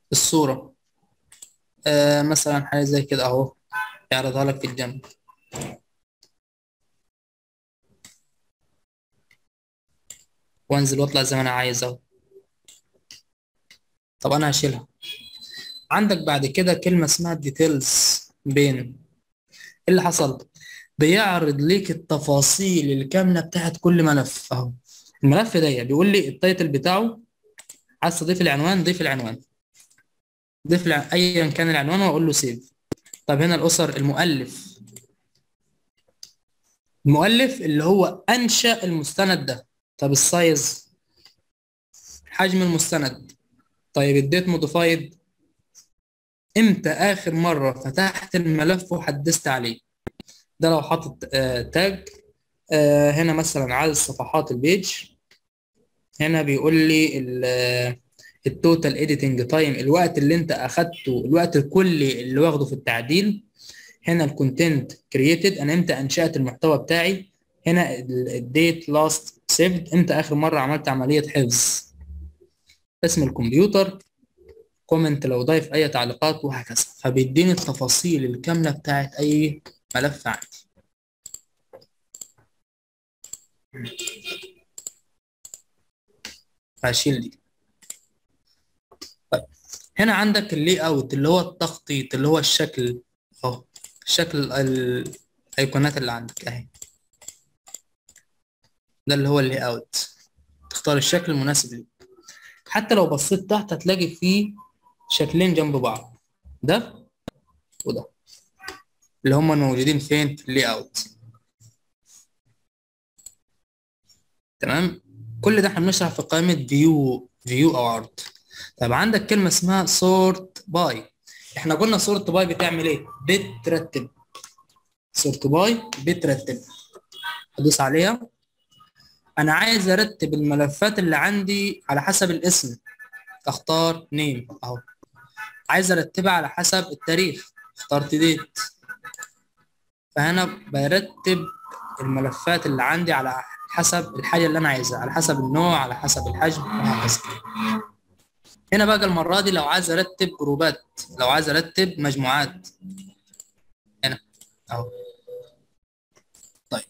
الصورة آه مثلا حاجة زي كده اهو يعرضها لك في الجنب وانزل واطلع زي ما انا عايز اهو طب انا هشيلها عندك بعد كده كلمة اسمها ديتيلز بين ايه اللي حصل بيعرض ليك التفاصيل الكاملة بتاعت كل ملف اهو الملف ده بيقول لي التايتل بتاعه عايز تضيف العنوان ضيف العنوان ضيف الع... ايا كان العنوان واقول له سيف طب هنا الاسر المؤلف المؤلف اللي هو انشأ المستند ده طب السايز حجم المستند طيب الديت موديفايد امتى اخر مره فتحت الملف وحدثت عليه ده لو حاطط آه تاج آه هنا مثلا عدد صفحات البيج هنا بيقول لي التوتال اديتنج تايم الوقت اللي انت اخدته الوقت الكلي اللي واخده في التعديل هنا الكونتنت كرييتد انا امتى انشات المحتوى بتاعي هنا الديت لاست سيفد امتى اخر مره عملت عمليه حفظ اسم الكمبيوتر كومنت لو ضايف اي تعليقات وهكذا فبيديني التفاصيل الكامله بتاعت اي ملف عندي هشيل دي طيب هنا عندك اللي اوت اللي هو التخطيط اللي هو الشكل اهو شكل الايقونات اللي عندك اهي ده اللي هو اللي اوت تختار الشكل المناسب ليك حتى لو بصيت تحت هتلاقي فيه شكلين جنب بعض ده وده اللي هم موجودين فين في اللي اوت تمام كل ده احنا بنشرح في قائمه فيو فيو او عرض طيب عندك كلمه اسمها سورت باي احنا قلنا سورت باي بتعمل ايه بترتب سورت باي بترتب ادوس عليها انا عايز ارتب الملفات اللي عندي على حسب الاسم اختار نيم اهو عايز ارتبها على حسب التاريخ اخترت ديت فهنا برتب الملفات اللي عندي على حسب الحاجه اللي انا عايزها على حسب النوع على حسب الحجم وهكذا هنا بقى المره دي لو عايز ارتب جروبات لو عايز ارتب مجموعات هنا اهو طيب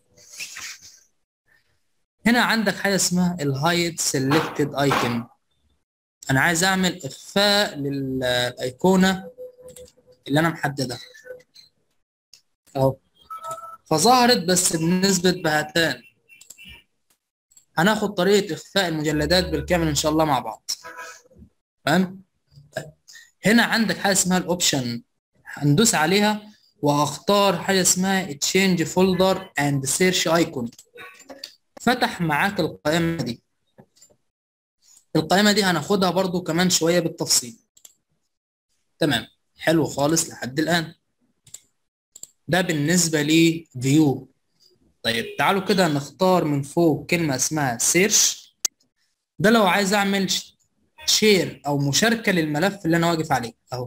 هنا عندك حاجه اسمها الهايد سيلكتد ايكون انا عايز اعمل اخفاء للايقونه اللي انا محددها اهو فظهرت بس بنسبه بهتان هناخد طريقه اخفاء المجلدات بالكامل ان شاء الله مع بعض تمام طيب. هنا عندك حاجه اسمها الاوبشن هندوس عليها واختار حاجه اسمها تشينج فولدر اند سيرش ايكون فتح معاك القائمه دي القائمه دي هناخدها برضو كمان شويه بالتفصيل تمام حلو خالص لحد الان ده بالنسبه لي فيو طيب تعالوا كده نختار من فوق كلمه اسمها سيرش ده لو عايز اعمل شير او مشاركه للملف اللي انا واقف عليه اهو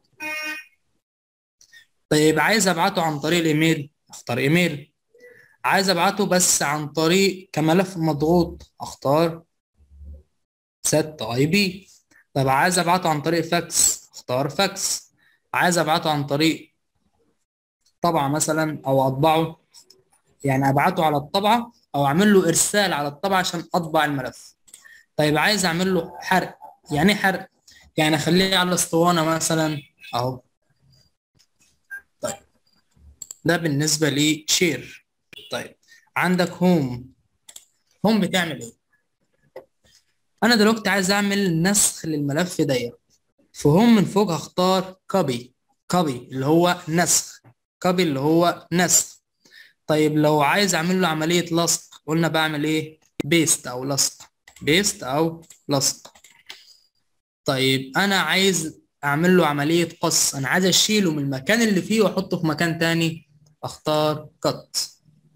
طيب عايز ابعته عن طريق الايميل اختار ايميل عايز ابعته بس عن طريق كملف مضغوط اختار ست اي بي طب عايز ابعته عن طريق فاكس اختار فاكس عايز ابعته عن طريق طبعة مثلا او اطبعه يعني ابعته على الطبعة او اعمل له ارسال على الطبعة عشان اطبع الملف طيب عايز اعمل له حرق يعني ايه حرق يعني اخليه على اسطوانة مثلا اهو طيب ده بالنسبة لي شير طيب عندك هوم هوم بتعمل ايه انا دلوقتي عايز اعمل نسخ للملف ده فهم من فوق هختار كوبي كوبي اللي هو نسخ كوبي اللي هو نسخ طيب لو عايز اعمل له عمليه لصق قلنا بعمل ايه بيست او لصق بيست او لصق طيب انا عايز اعمل له عمليه قص انا عايز اشيله من المكان اللي فيه واحطه في مكان تاني اختار كت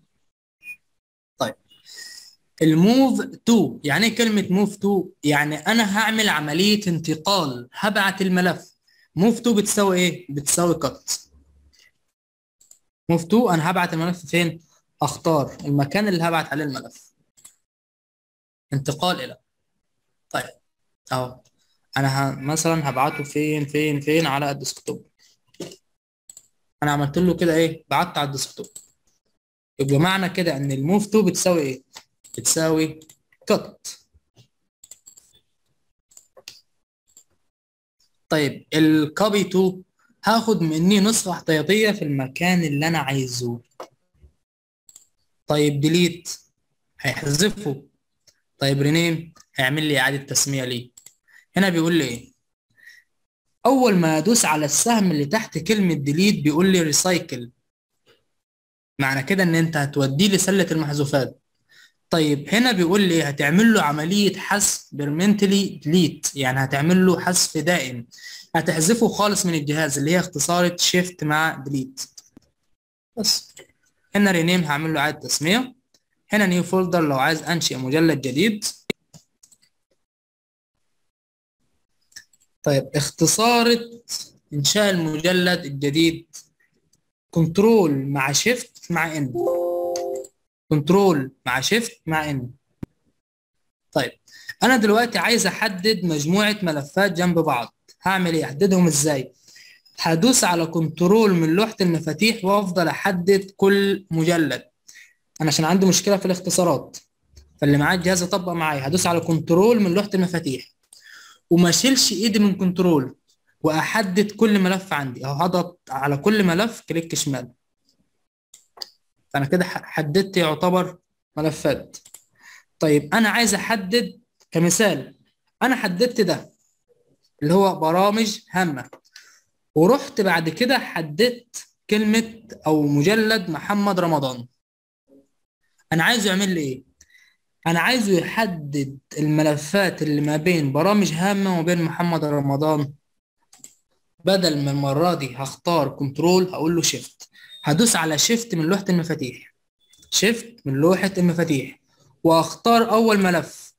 الموف تو يعني ايه كلمه موف تو يعني انا هعمل عمليه انتقال هبعت الملف موف تو بتساوي ايه بتساوي كت موف تو انا هبعت الملف فين اختار المكان اللي هبعت عليه الملف انتقال الى طيب اهو انا ه... مثلا هبعته فين فين فين على الديسكتوب انا عملت له كده ايه بعت على الديسكتوب يبقى معنى كده ان الموف تو بتساوي ايه بتساوي كت طيب الكوبي تو هاخد مني نسخة احتياطية في المكان اللي انا عايزه طيب ديليت هيحذفه طيب رينيم هيعمل لي اعادة تسمية ليه هنا بيقول لي ايه اول ما ادوس على السهم اللي تحت كلمة ديليت بيقول لي ريسايكل معنى كده ان انت هتوديه لسلة المحذوفات طيب هنا بيقول لي هتعمل له عملية حذف بيرمنتلي ديليت يعني هتعمل له حذف دائم هتحذفه خالص من الجهاز اللي هي اختصارة شيفت مع ديليت بس هنا رينيم هعمل له اعادة تسمية هنا نيو فولدر لو عايز انشئ مجلد جديد طيب اختصارة انشاء المجلد الجديد كنترول مع شيفت مع ان كنترول مع شيفت مع ان طيب انا دلوقتي عايز احدد مجموعة ملفات جنب بعض هعمل ايه احددهم ازاي هدوس على كنترول من لوحة المفاتيح وافضل احدد كل مجلد انا عشان عندي مشكلة في الاختصارات فاللي معاه الجهاز يطبق معايا هدوس على كنترول من لوحة المفاتيح وما اشيلش ايدي من كنترول واحدد كل ملف عندي او هضغط على كل ملف كليك شمال فانا كده حددت يعتبر ملفات طيب انا عايز احدد كمثال انا حددت ده اللي هو برامج هامة ورحت بعد كده حددت كلمة او مجلد محمد رمضان انا عايزه يعمل لي ايه انا عايزه يحدد الملفات اللي ما بين برامج هامة وما بين محمد رمضان بدل ما المرة دي هختار كنترول هقول له شيفت هدوس على شيفت من لوحة المفاتيح شيفت من لوحة المفاتيح واختار اول ملف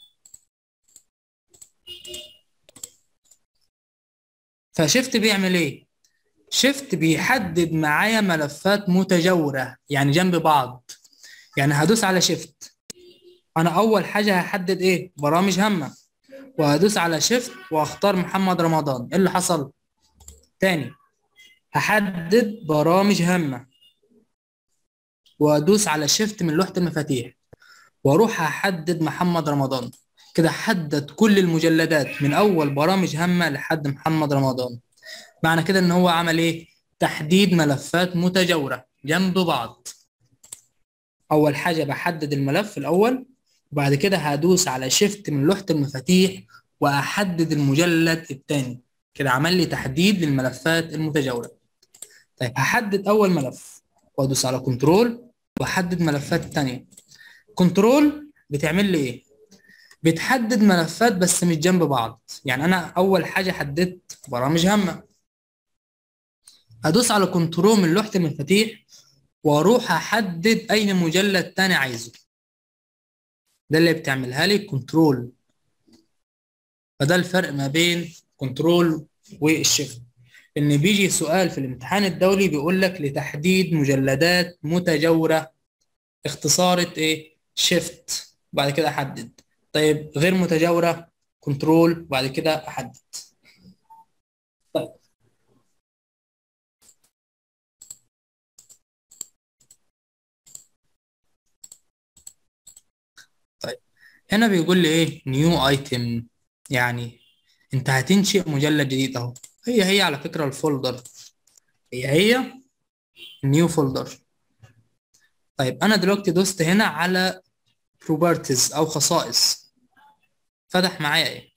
فشيفت بيعمل ايه شيفت بيحدد معايا ملفات متجاورة يعني جنب بعض يعني هدوس على شيفت انا اول حاجة هحدد ايه برامج هامة وهدوس على شيفت واختار محمد رمضان ايه اللي حصل تاني هحدد برامج هامة وادوس على شيفت من لوحة المفاتيح واروح احدد محمد رمضان كده حدد كل المجلدات من اول برامج هامة لحد محمد رمضان معنى كده ان هو عمل ايه تحديد ملفات متجاورة جنب بعض اول حاجة بحدد الملف الاول وبعد كده هدوس على شيفت من لوحة المفاتيح واحدد المجلد الثاني كده عمل لي تحديد للملفات المتجاورة طيب هحدد اول ملف وادوس على كنترول واحدد ملفات تانية كنترول بتعمل لي ايه بتحدد ملفات بس مش جنب بعض يعني انا اول حاجة حددت برامج هامة ادوس على كنترول من لوحة المفاتيح واروح احدد اي مجلد تاني عايزه ده اللي بتعملها لي كنترول فده الفرق ما بين كنترول والشيفت ان بيجي سؤال في الامتحان الدولي بيقول لك لتحديد مجلدات متجاورة اختصارة ايه شيفت بعد كده احدد طيب غير متجاورة كنترول بعد كده احدد طيب طيب هنا بيقول لي ايه نيو ايتم يعني انت هتنشئ مجلد جديد اهو هي هي على فكرة الفولدر هي هي نيو فولدر طيب انا دلوقتي دوست هنا على properties او خصائص فتح معايا ايه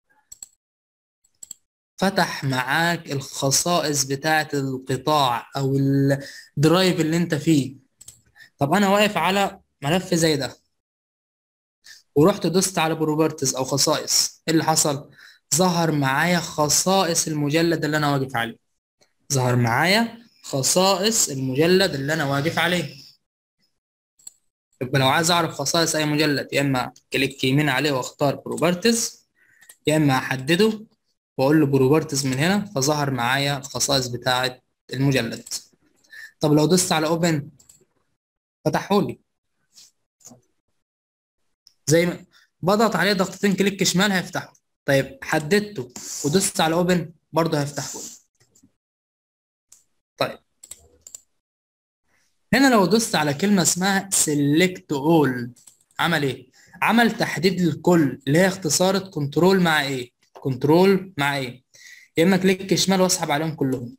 فتح معاك الخصائص بتاعة القطاع او الدرايف اللي انت فيه طب انا واقف على ملف زي ده ورحت دوست على بروبرتيز او خصائص ايه اللي حصل ظهر معايا خصائص المجلد اللي انا واقف عليه ظهر معايا خصائص المجلد اللي انا واقف عليه يبقى لو عايز اعرف خصائص اي مجلد يا اما كليك يمين عليه واختار بروبرتيز يا اما احدده واقول له بروبرتيز من هنا فظهر معايا الخصائص بتاعه المجلد طب لو دوست على اوبن فتحولي زي ما بضغط عليه ضغطتين كليك شمال هيفتحه طيب حددته ودوست على اوبن برضه هيفتحه لي طيب هنا لو دوست على كلمة اسمها select all عمل ايه؟ عمل تحديد للكل اللي هي اختصارة كنترول مع ايه؟ كنترول مع ايه؟ يا اما كليك شمال واسحب عليهم كلهم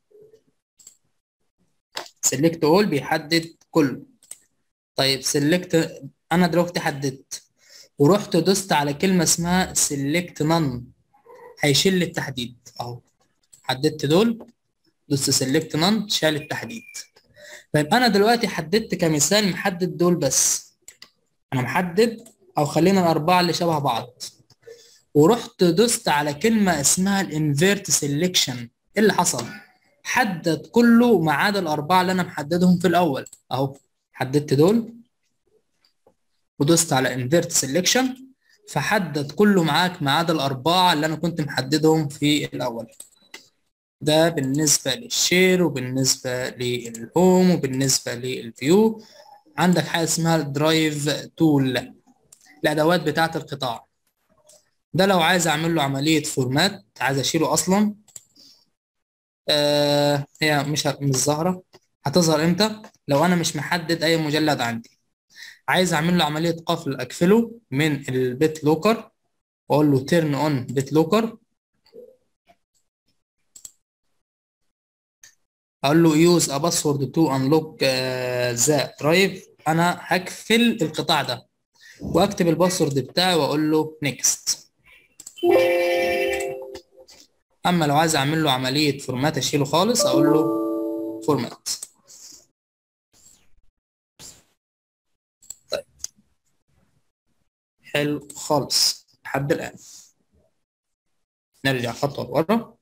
select all بيحدد كله طيب select انا دلوقتي حددت ورحت دوست على كلمة اسمها select none هيشيل لي التحديد اهو حددت دول دوست select none شال التحديد طيب انا دلوقتي حددت كمثال محدد دول بس انا محدد او خلينا الاربعه اللي شبه بعض ورحت دوست على كلمه اسمها الانفيرت سيلكشن ايه اللي حصل حدد كله ما عدا الاربعه اللي انا محددهم في الاول اهو حددت دول ودوست على انفيرت سيلكشن فحدد كله معاك ما عدا الاربعه اللي انا كنت محددهم في الاول ده بالنسبة للشير وبالنسبة للهوم وبالنسبة للفيو عندك حاجة اسمها الدرايف تول الأدوات بتاعة القطاع ده لو عايز أعمل له عملية فورمات عايز أشيله أصلا آه هي مش مش ظاهرة هتظهر إمتى لو أنا مش محدد أي مجلد عندي عايز أعمل له عملية قفل أقفله من البيت لوكر وأقول له تيرن أون بيت لوكر اقول له يوز ا باسورد تو انلوك ذا درايف انا هقفل القطاع ده واكتب الباسورد بتاعي واقول له نيكست اما لو عايز اعمل له عمليه فورمات اشيله خالص اقول له فورمات طيب حلو خالص لحد الان نرجع خطوه لورا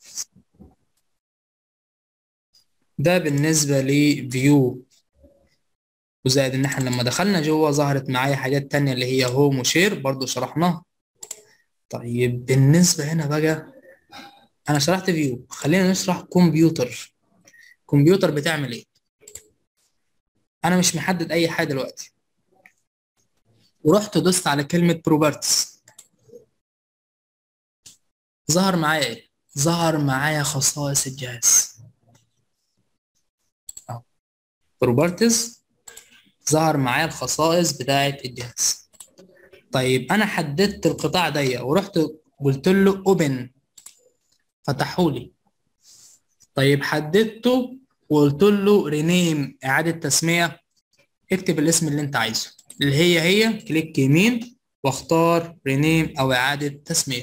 ده بالنسبة لفيو وزائد ان احنا لما دخلنا جوه ظهرت معايا حاجات تانية اللي هي هوم وشير برضو شرحناها طيب بالنسبة هنا بقى انا شرحت فيو خلينا نشرح كمبيوتر كمبيوتر بتعمل ايه انا مش محدد اي حاجة دلوقتي ورحت دوست على كلمة بروبرتس ظهر معايا ايه ظهر معايا خصائص الجهاز بروبرتيز ظهر معايا الخصائص بتاعة الجهاز طيب انا حددت القطاع ده ورحت قلت له اوبن فتحولي طيب حددته وقلت له رينيم اعادة تسمية اكتب الاسم اللي انت عايزه اللي هي هي كليك يمين واختار رينيم او اعادة تسمية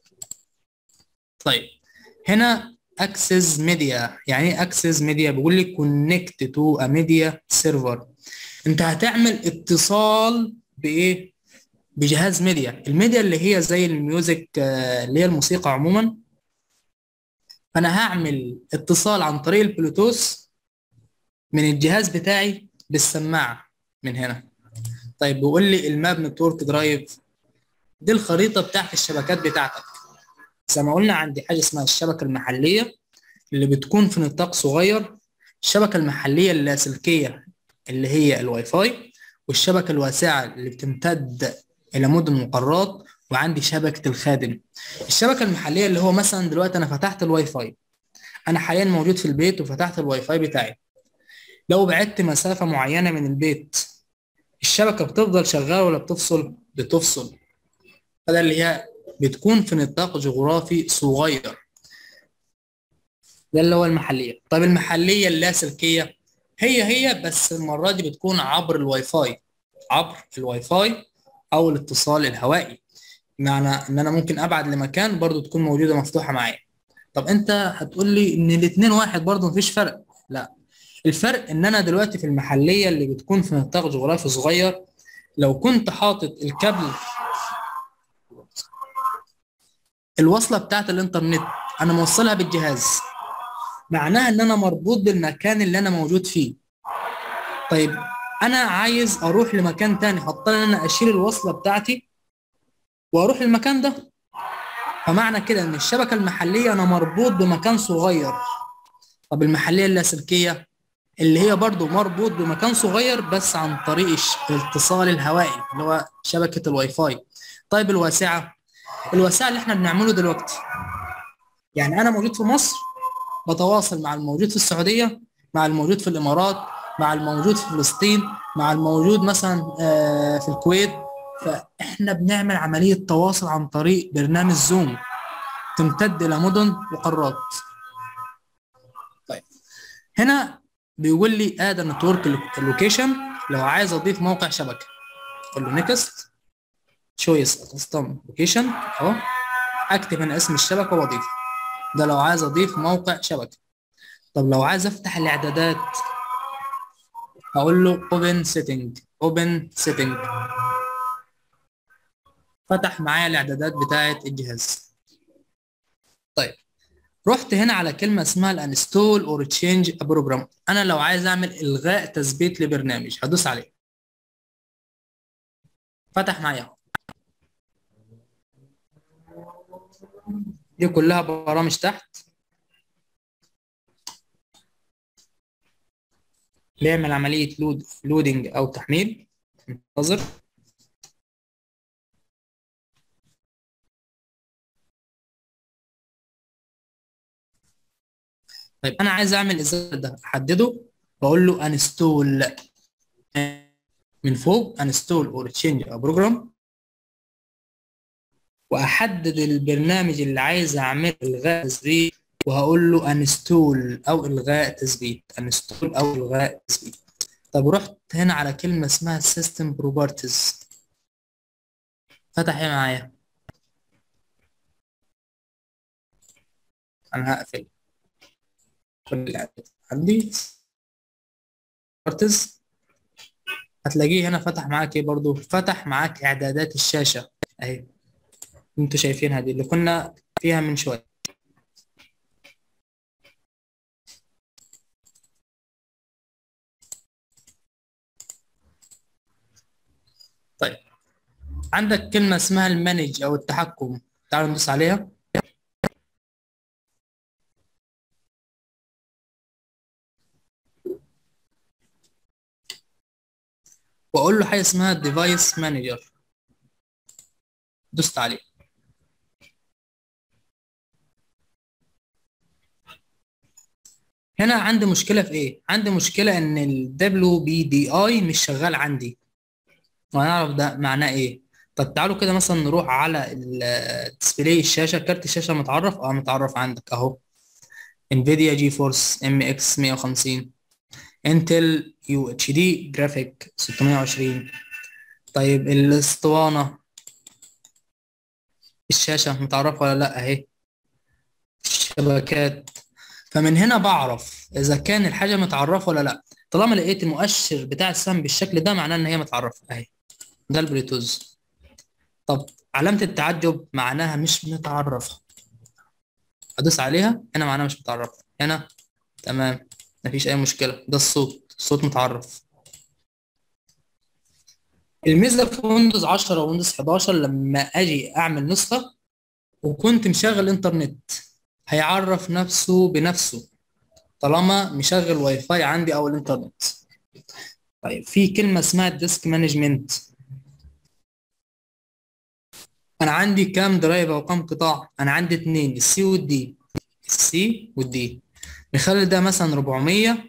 طيب هنا اكسس ميديا يعني ايه اكسس ميديا بيقول لي كونكت تو ا ميديا سيرفر انت هتعمل اتصال بايه بجهاز ميديا الميديا اللي هي زي الميوزك اللي هي الموسيقى عموما فانا هعمل اتصال عن طريق البلوتوث من الجهاز بتاعي بالسماعه من هنا طيب بيقول لي الماب نتورك درايف دي الخريطه بتاعت الشبكات بتاعتك زي ما قلنا عندي حاجه اسمها الشبكه المحليه اللي بتكون في نطاق صغير الشبكه المحليه اللاسلكيه اللي هي الواي فاي والشبكه الواسعه اللي بتمتد الى مدن وقارات وعندي شبكه الخادم الشبكه المحليه اللي هو مثلا دلوقتي انا فتحت الواي فاي انا حاليا موجود في البيت وفتحت الواي فاي بتاعي لو بعدت مسافه معينه من البيت الشبكه بتفضل شغاله ولا بتفصل بتفصل فده اللي هي بتكون في نطاق جغرافي صغير ده اللي هو المحليه طيب المحليه اللاسلكيه هي هي بس المره دي بتكون عبر الواي فاي عبر الواي فاي او الاتصال الهوائي معنى ان انا ممكن ابعد لمكان برضو تكون موجوده مفتوحه معايا طب انت هتقول لي ان الاثنين واحد برضو مفيش فرق لا الفرق ان انا دلوقتي في المحليه اللي بتكون في نطاق جغرافي صغير لو كنت حاطط الكابل الوصله بتاعت الانترنت انا موصلها بالجهاز معناها ان انا مربوط بالمكان اللي انا موجود فيه طيب انا عايز اروح لمكان تاني هضطر ان انا اشيل الوصله بتاعتي واروح المكان ده فمعنى كده ان الشبكه المحليه انا مربوط بمكان صغير طب المحليه اللاسلكيه اللي هي برضو مربوط بمكان صغير بس عن طريق الاتصال الهوائي اللي هو شبكه الواي فاي طيب الواسعه الوسائل اللي احنا بنعمله دلوقتي يعني انا موجود في مصر بتواصل مع الموجود في السعوديه مع الموجود في الامارات مع الموجود في فلسطين مع الموجود مثلا آه، في الكويت فاحنا بنعمل عمليه تواصل عن طريق برنامج زوم تمتد الى مدن وقارات طيب هنا بيقول لي اد نتورك لوكيشن لو عايز اضيف موقع شبكه اقول له نيكست تشويس كاستم لوكيشن اهو اكتب هنا اسم الشبكه واضيف ده لو عايز اضيف موقع شبكه طب لو عايز افتح الاعدادات هقول له open setting open setting فتح معايا الاعدادات بتاعه الجهاز طيب رحت هنا على كلمه اسمها الانستول اور تشينج بروجرام انا لو عايز اعمل الغاء تثبيت لبرنامج هدوس عليه فتح معايا اهو دي كلها برامج تحت بيعمل عملية لود لودنج أو تحميل انتظر طيب أنا عايز أعمل إزاي ده أحدده بقول له انستول من فوق انستول اور تشينج أو بروجرام واحدد البرنامج اللي عايز اعمل الغاء تثبيت وهقول له انستول او الغاء تثبيت انستول او الغاء تثبيت طب رحت هنا على كلمه اسمها سيستم بروبرتيز فتح ايه معايا انا هقفل كل الاعدادات عندي بروبرتيز هتلاقيه هنا فتح معاك ايه برضو فتح معاك اعدادات الشاشه اهي انتوا شايفينها دي اللي كنا فيها من شويه طيب عندك كلمة اسمها المانج أو التحكم تعالوا ندوس عليها وأقول له حاجة اسمها ديفايس مانجر دوست عليه هنا عندي مشكلة في إيه؟ عندي مشكلة إن ال WBDI مش شغال عندي وهنعرف ده معناه إيه طب تعالوا كده مثلا نروح على الديسبلاي الشاشة كارت الشاشة متعرف اه متعرف عندك اهو انفيديا جي فورس ام اكس 150 انتل يو اتش دي جرافيك 620 طيب الاسطوانة الشاشة متعرفة ولا لا اهي الشبكات فمن هنا بعرف اذا كان الحاجة متعرفة ولا لا طالما لقيت المؤشر بتاع السهم بالشكل ده معناه ان هي متعرفة اهي ده البلوتوث طب علامة التعجب معناها مش متعرفة أدوس عليها هنا معناها مش متعرفة هنا تمام مفيش أي مشكلة ده الصوت الصوت متعرف الميزة في ويندوز 10 ويندوز 11 لما أجي أعمل نسخة وكنت مشغل إنترنت هيعرف نفسه بنفسه طالما مشغل واي فاي عندي أو الإنترنت طيب في كلمة اسمها الديسك مانجمنت انا عندي كام درايف او كام قطاع انا عندي اتنين السي والدي السي والدي مخلي ده مثلا 400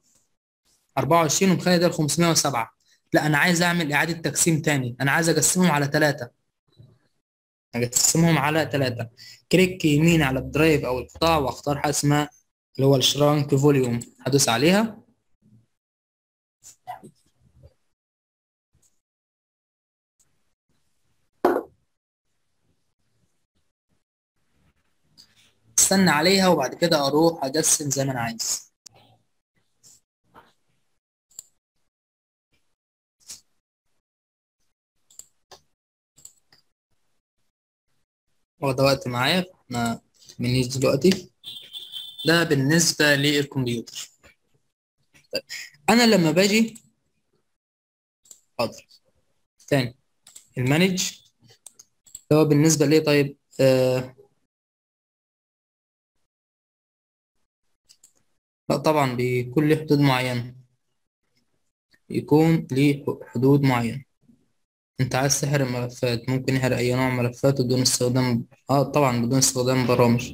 24 ومخلي ده 507 لا انا عايز اعمل اعاده تقسيم تاني انا عايز اقسمهم على ثلاثة اقسمهم على ثلاثة كليك يمين على الدرايف او القطاع واختار حاجه اسمها اللي هو الشرانك فوليوم هدوس عليها استنى عليها وبعد كده اروح اقسم زي ما انا عايز واخد وقت معايا انا منيش دلوقتي ده بالنسبة للكمبيوتر طيب. انا لما باجي حاضر تاني المانج هو بالنسبة ليه طيب آه لا طبعا بيكون له حدود معينة يكون ليه حدود معينة انت عايز تحرق ملفات ممكن يحرق اي نوع ملفات بدون استخدام اه طبعا بدون استخدام برامج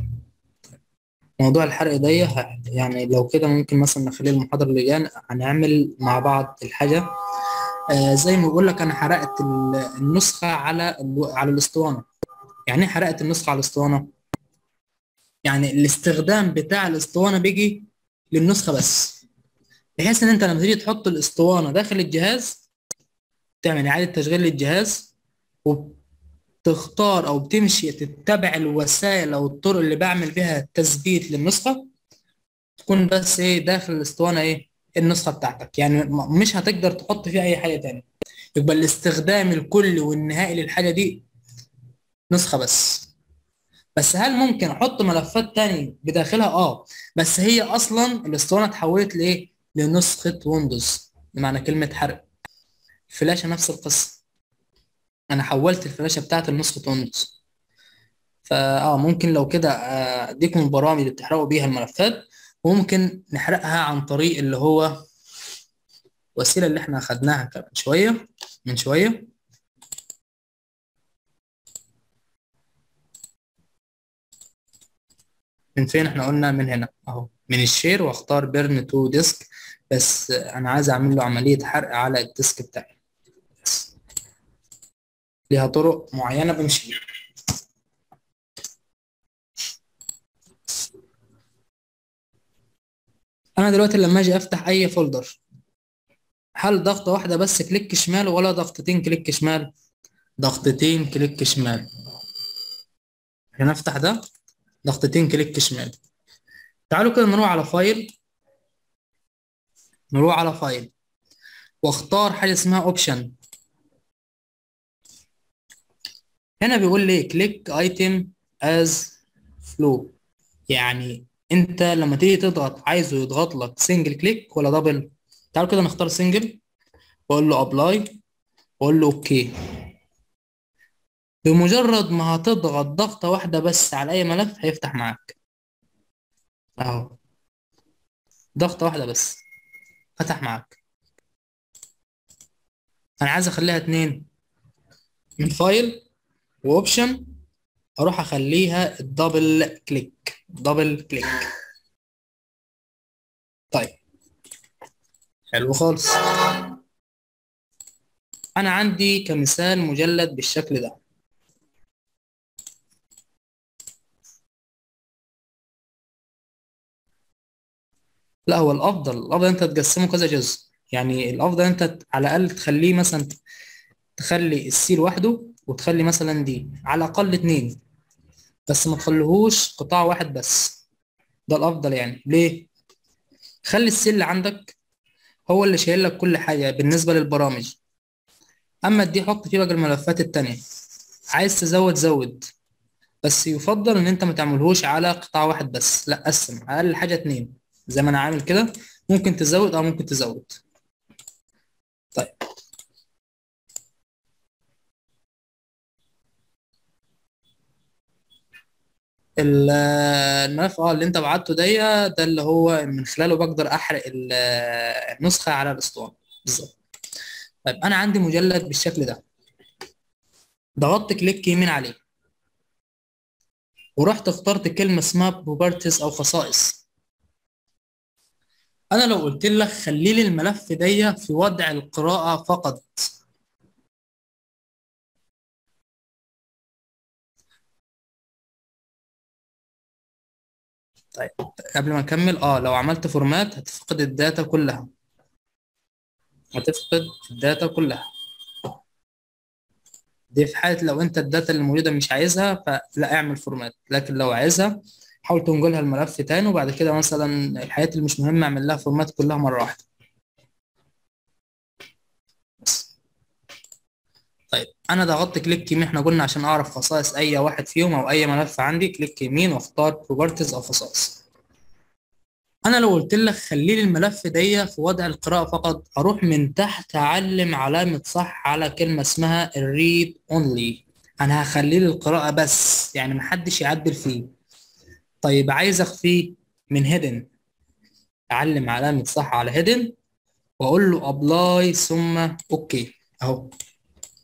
موضوع الحرق ده ه- يعني لو كده ممكن مثلا نخلي المحاضرة اللي جاية هنعمل مع بعض الحاجة آه زي ما بقول لك انا حرقت ال- النسخة على ال- على الاسطوانة يعني ايه حرقت النسخة على الاسطوانة يعني الاستخدام بتاع الاسطوانة بيجي للنسخة بس بحيث ان انت لما تيجي تحط الاسطوانة داخل الجهاز تعمل اعادة تشغيل للجهاز وبتختار او بتمشي تتبع الوسائل او الطرق اللي بعمل بيها تثبيت للنسخة تكون بس ايه داخل الاسطوانة ايه النسخة بتاعتك يعني م- مش هتقدر تحط فيها اي حاجة تانية يبقى الاستخدام الكلي والنهائي للحاجة دي نسخة بس بس هل ممكن احط ملفات تانية بداخلها اه بس هي اصلا الاسطوانة اتحولت لايه لنسخة ويندوز بمعنى كلمة حرق الفلاشة نفس القصة انا حولت الفلاشة بتاعت لنسخة ويندوز فا اه ممكن لو كده آه، اديكم البرامج اللي بتحرقوا بيها الملفات وممكن نحرقها عن طريق اللي هو الوسيلة اللي احنا اخدناها كمان شوية من شوية من فين احنا قلنا من هنا اهو من الشير واختار بيرن تو ديسك بس انا عايز اعمل له عملية حرق على الديسك بتاعي بس ليها طرق معينة بمشي بيها انا دلوقتي لما اجي افتح اي فولدر هل ضغطة واحدة بس كليك شمال ولا ضغطتين كليك شمال ضغطتين كليك شمال عشان افتح ده ضغطتين كليك شمال تعالوا كده نروح على فايل نروح على فايل واختار حاجة اسمها اوبشن هنا بيقول لي كليك ايتم از فلو يعني انت لما تيجي تضغط عايزه يضغط لك سنجل كليك ولا دبل تعالوا كده نختار سنجل واقول له ابلاي واقول له اوكي بمجرد ما هتضغط ضغطة واحدة بس على اي ملف هيفتح معاك اهو ضغطة واحدة بس فتح معاك انا عايز اخليها اتنين من فايل واوبشن اروح اخليها الدبل كليك دبل كليك طيب حلو خالص انا عندي كمثال مجلد بالشكل ده لا هو الافضل الافضل انت تقسمه كذا جزء يعني الافضل انت ت- على الاقل تخليه مثلا تخلي السي لوحده وتخلي مثلا دي على الاقل اتنين بس ما تخليهوش قطاع واحد بس ده الافضل يعني ليه خلي السي اللي عندك هو اللي شايل لك كل حاجه بالنسبه للبرامج اما دي حط فيه بقى الملفات التانية عايز تزود زود بس يفضل ان انت ما تعملهوش على قطاع واحد بس لا قسم اقل حاجه اتنين زي ما انا عامل كده ممكن تزود او ممكن تزود طيب ال- الملف اه اللي انت بعته ده ده اللي هو من خلاله بقدر احرق ال- النسخه على الاسطوانه بالظبط طيب انا عندي مجلد بالشكل ده ضغطت كليك يمين عليه ورحت اخترت كلمه اسمها بروبرتيز او خصائص انا لو قلت لك خلي لي الملف ده في وضع القراءه فقط طيب قبل ما نكمل اه لو عملت فورمات هتفقد الداتا كلها هتفقد الداتا كلها دي في حالة لو انت الداتا اللي موجودة مش عايزها فلا اعمل فورمات لكن لو عايزها حاول تنقلها الملف تاني وبعد كده مثلا الحاجات اللي مش مهمة اعمل لها فورمات كلها مرة واحدة بس طيب انا ضغطت كليك يمين احنا قلنا عشان اعرف خصائص اي واحد فيهم او اي ملف عندي كليك يمين واختار بروبرتيز او خصائص انا لو قلت لك خلي لي الملف ده في وضع القراءة فقط اروح من تحت اعلم علامة صح على كلمة اسمها الريد اونلي انا هخليه للقراءة بس يعني محدش يعدل فيه طيب عايز اخفيه من هيدن اعلم علامة صح على هيدن واقول له ابلاي ثم اوكي اهو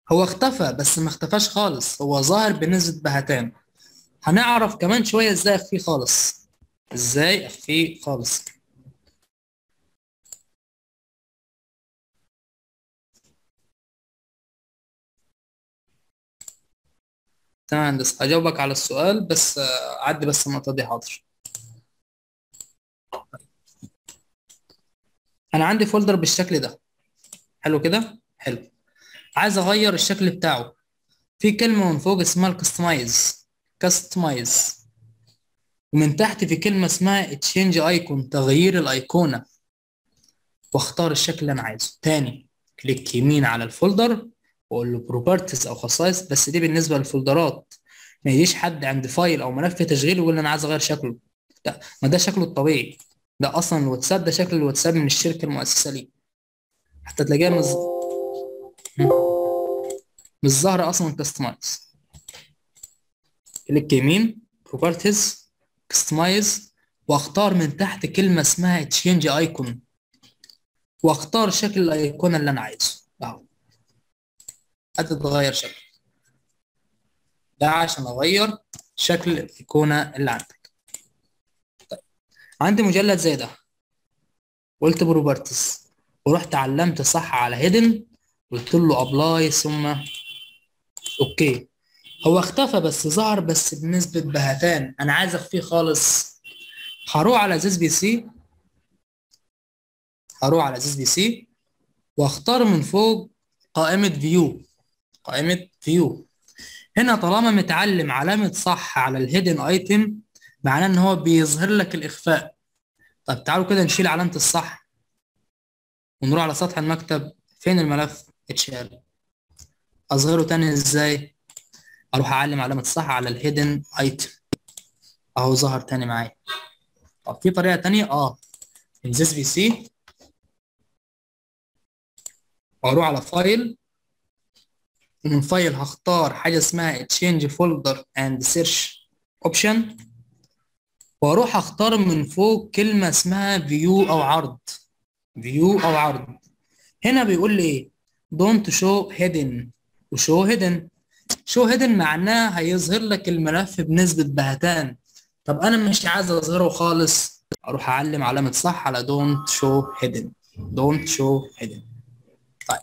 هو اختفى بس ما اختفاش خالص هو ظاهر بنسبة بهتان هنعرف كمان شوية ازاي اخفيه خالص ازاي اخفيه خالص تمام يا هندسة هجاوبك على السؤال بس آه، عدي بس النقطة دي حاضر أنا عندي فولدر بالشكل ده حلو كده حلو عايز أغير الشكل بتاعه في كلمة من فوق اسمها الكستمايز كستمايز ومن تحت في كلمة اسمها تشينج ايكون تغيير الايقونة واختار الشكل اللي انا عايزه تاني كليك يمين على الفولدر واقول له بروبرتيز او خصائص بس دي بالنسبة للفولدرات ما يجيش حد عند فايل او ملف تشغيل ويقول لي انا عايز اغير شكله لا ما ده شكله الطبيعي ده اصلا الواتساب ده شكل الواتساب من الشركة المؤسسة ليه حتى تلاقيها مز... مش ظاهرة اصلا كاستمايز كليك يمين بروبرتيز كستمايز واختار من تحت كلمة اسمها تشينج ايكون واختار شكل الايقونة اللي انا عايزه اهو هتتغير شكل ده عشان اغير شكل الايقونة اللي عندك طيب عندي مجلد زي ده قلت بروبرتيز ورحت علمت صح على هيدن قلت له ابلاي ثم اوكي هو اختفى بس ظهر بس بنسبة بهتان انا عايز اخفيه خالص هروح على زيز بي سي هروح على زيز بي سي واختار من فوق قائمة فيو قائمة فيو هنا طالما متعلم علامة صح على الهيدن ايتم معناه ان هو بيظهر لك الاخفاء طب تعالوا كده نشيل علامة الصح ونروح على سطح المكتب فين الملف اتشال اظهره تاني ازاي اروح اعلم علامة صح على الهيدن ايتم اهو ظهر تاني معايا طب في طريقة تانية اه انزيز في سي واروح على فايل ومن فايل هختار حاجة اسمها change folder and search option واروح اختار من فوق كلمة اسمها view او عرض view او عرض هنا بيقول لي ايه don't show hidden وشو hidden شو هيدن معناه هيظهر لك الملف بنسبة بهتان طب انا مش عايز اظهره خالص اروح اعلم علامة صح على don't show hidden don't show hidden طيب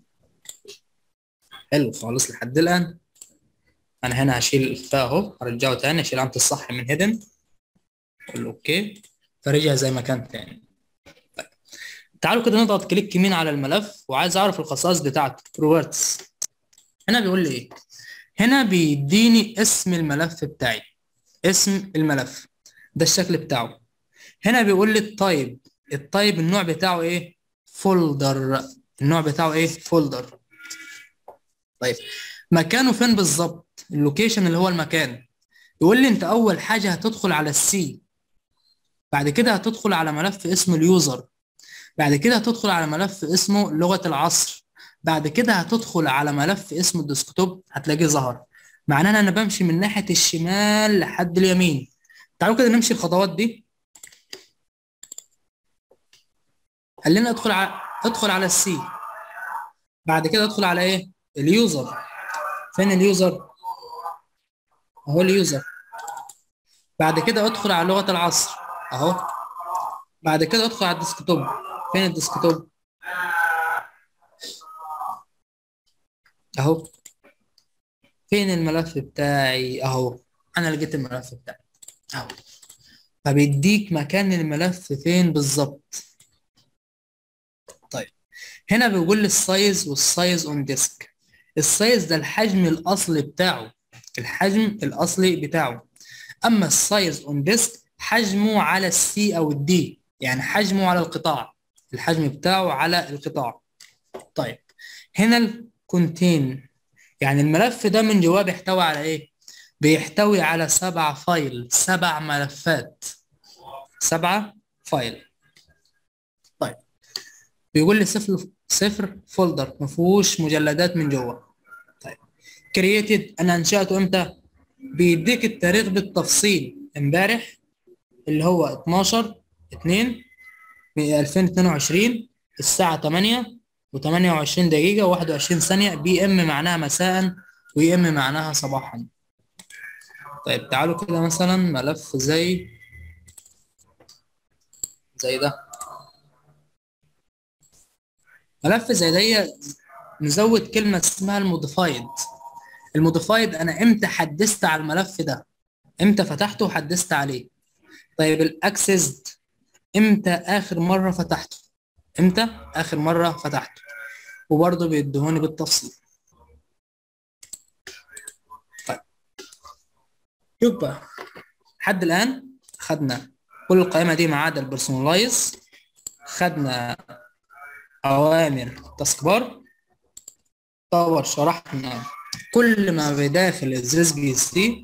حلو خالص لحد الان انا هنا هشيل الفاء اهو هرجعه تاني اشيل علامة الصح من hidden اقول له اوكي فرجع زي ما كان تاني طيب تعالوا كده نضغط كليك يمين على الملف وعايز اعرف الخصائص بتاعته بروبرتس هنا بيقول لي ايه هنا بيديني اسم الملف بتاعي اسم الملف ده الشكل بتاعه هنا بيقول لي التايب التايب النوع بتاعه ايه فولدر النوع بتاعه ايه فولدر طيب مكانه فين بالظبط اللوكيشن اللي هو المكان يقول لي انت اول حاجه هتدخل على السي بعد كده هتدخل على ملف اسمه اليوزر بعد كده هتدخل على ملف اسمه لغه العصر بعد كده هتدخل على ملف اسمه الديسكتوب هتلاقيه ظهر معناه ان انا بمشي من ناحيه الشمال لحد اليمين تعالوا كده نمشي الخطوات دي قال لنا ادخل على ادخل على السي بعد كده ادخل على ايه اليوزر فين اليوزر اهو اليوزر بعد كده ادخل على لغه العصر اهو بعد كده ادخل على الديسكتوب فين الديسكتوب اهو فين الملف بتاعي اهو انا لقيت الملف بتاعي اهو فبيديك مكان الملف فين بالظبط طيب هنا بيقول لي السايز والسايز اون ديسك السايز ده الحجم الاصلي بتاعه الحجم الاصلي بتاعه اما السايز اون ديسك حجمه على السي او الدي يعني حجمه على القطاع الحجم بتاعه على القطاع طيب هنا كونتين يعني الملف ده من جواه بيحتوي على ايه بيحتوي على سبع فايل سبع ملفات سبعة فايل طيب بيقول لي صفر صفر فولدر ما فيهوش مجلدات من جوه طيب كرييتد انا انشاته امتى بيديك التاريخ بالتفصيل امبارح اللي هو 12 2 2022 الساعة 8 و28 دقيقة و21 ثانية بي ام معناها مساء وي ام معناها صباحا طيب تعالوا كده مثلا ملف زي زي ده ملف زي ده نزود كلمة اسمها الموديفايد الموديفايد انا امتى حدثت على الملف ده امتى فتحته وحدثت عليه طيب الاكسسد امتى اخر مرة فتحته امتى اخر مرة فتحته وبرضه بيدهوني بالتفصيل طيب يبقى لحد الان خدنا كل القائمة دي ما عدا البرسونلايز خدنا اوامر تاسك بار طور شرحنا كل ما بداخل الزيز بي سي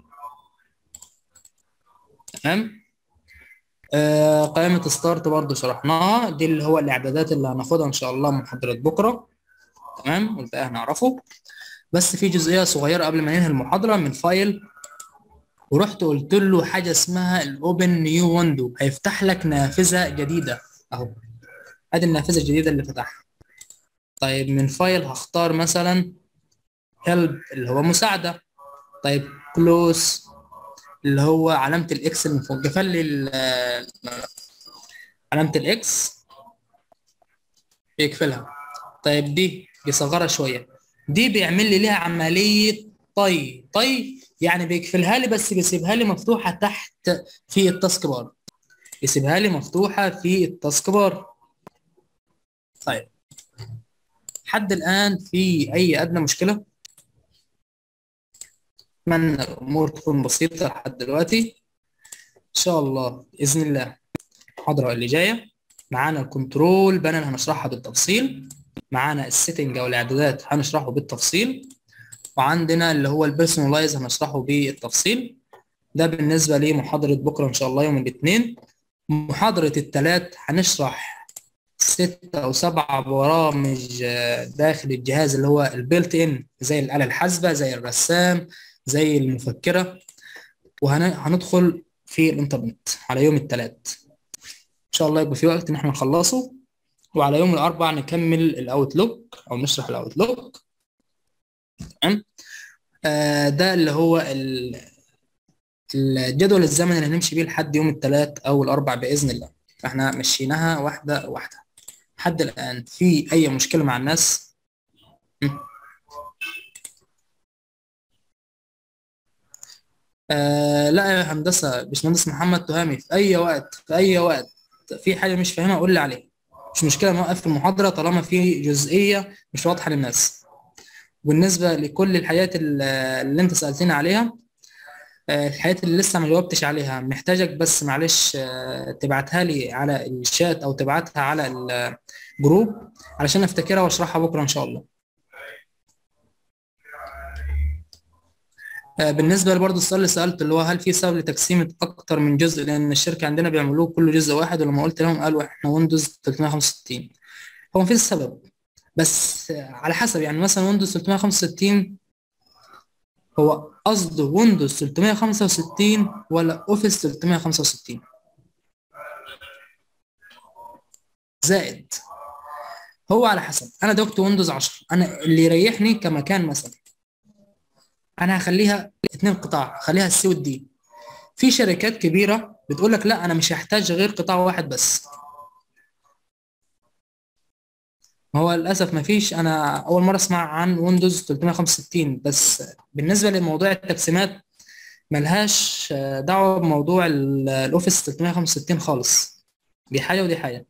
تمام آه قائمة ستارت برضو شرحناها دي اللي هو الإعدادات اللي هناخدها إن شاء الله محاضرة بكرة تمام والباقي هنعرفه بس في جزئية صغيرة قبل ما ننهي المحاضرة من فايل ورحت قلت له حاجة اسمها الأوبن نيو ويندو هيفتح لك نافذة جديدة أهو أدي النافذة الجديدة اللي فتحها طيب من فايل هختار مثلا هيلب اللي هو مساعدة طيب كلوز اللي هو علامة الإكس اللي فوق قفل لي علامة الإكس بيقفلها طيب دي بيصغرها شوية دي بيعمل لي ليها عملية طي طي يعني بيقفلها لي بس بيسيبها لي مفتوحة تحت في التاسك بار يسيبها لي مفتوحة في التاسك بار طيب حد الآن في أي أدنى مشكلة؟ أتمنى الأمور تكون بسيطة لحد دلوقتي إن شاء الله بإذن الله المحاضرة اللي جاية معانا الكنترول بانل هنشرحها بالتفصيل معانا السيتنج أو الإعدادات هنشرحه بالتفصيل وعندنا اللي هو البيرسونلايز هنشرحه بالتفصيل ده بالنسبة لمحاضرة بكرة إن شاء الله يوم الاثنين محاضرة الثلاث هنشرح ستة أو سبع برامج داخل الجهاز اللي هو البيلت إن زي الآلة الحاسبة زي الرسام زي المفكرة وهندخل في الإنترنت على يوم الثلاث إن شاء الله يبقى في وقت إن إحنا نخلصه وعلى يوم الأربع نكمل الأوتلوك أو نشرح الأوتلوك تمام آه ده اللي هو الجدول الزمني اللي هنمشي بيه لحد يوم الثلاث أو الأربع بإذن الله فإحنا مشيناها واحدة واحدة لحد الآن في أي مشكلة مع الناس؟ آه لا يا هندسة باشمهندس محمد تهامي في أي وقت في أي وقت في حاجة مش فاهمها قول لي عليها مش مشكلة نوقف المحاضرة طالما في جزئية مش واضحة للناس بالنسبة لكل الحاجات اللي أنت سألتني عليها الحاجات اللي لسه ما جاوبتش عليها محتاجك بس معلش تبعتها لي على الشات او تبعتها على الجروب علشان افتكرها واشرحها بكره ان شاء الله بالنسبه برضه السؤال اللي سالته اللي هو هل في سبب لتقسيمه اكتر من جزء لان الشركه عندنا بيعملوه كل جزء واحد ولما قلت لهم قالوا احنا ويندوز 365 هو مفيش سبب بس على حسب يعني مثلا ويندوز 365 هو قصده ويندوز 365 ولا اوفيس 365 زائد هو على حسب انا دوكت ويندوز 10 انا اللي يريحني كمكان مثلا انا هخليها اتنين قطاع خليها السي والدي في شركات كبيره بتقول لك لا انا مش هحتاج غير قطاع واحد بس ما هو للاسف ما فيش انا اول مره اسمع عن ويندوز 365 بس بالنسبه لموضوع التقسيمات ملهاش دعوه بموضوع الاوفيس 365 خالص دي حاجه ودي حاجه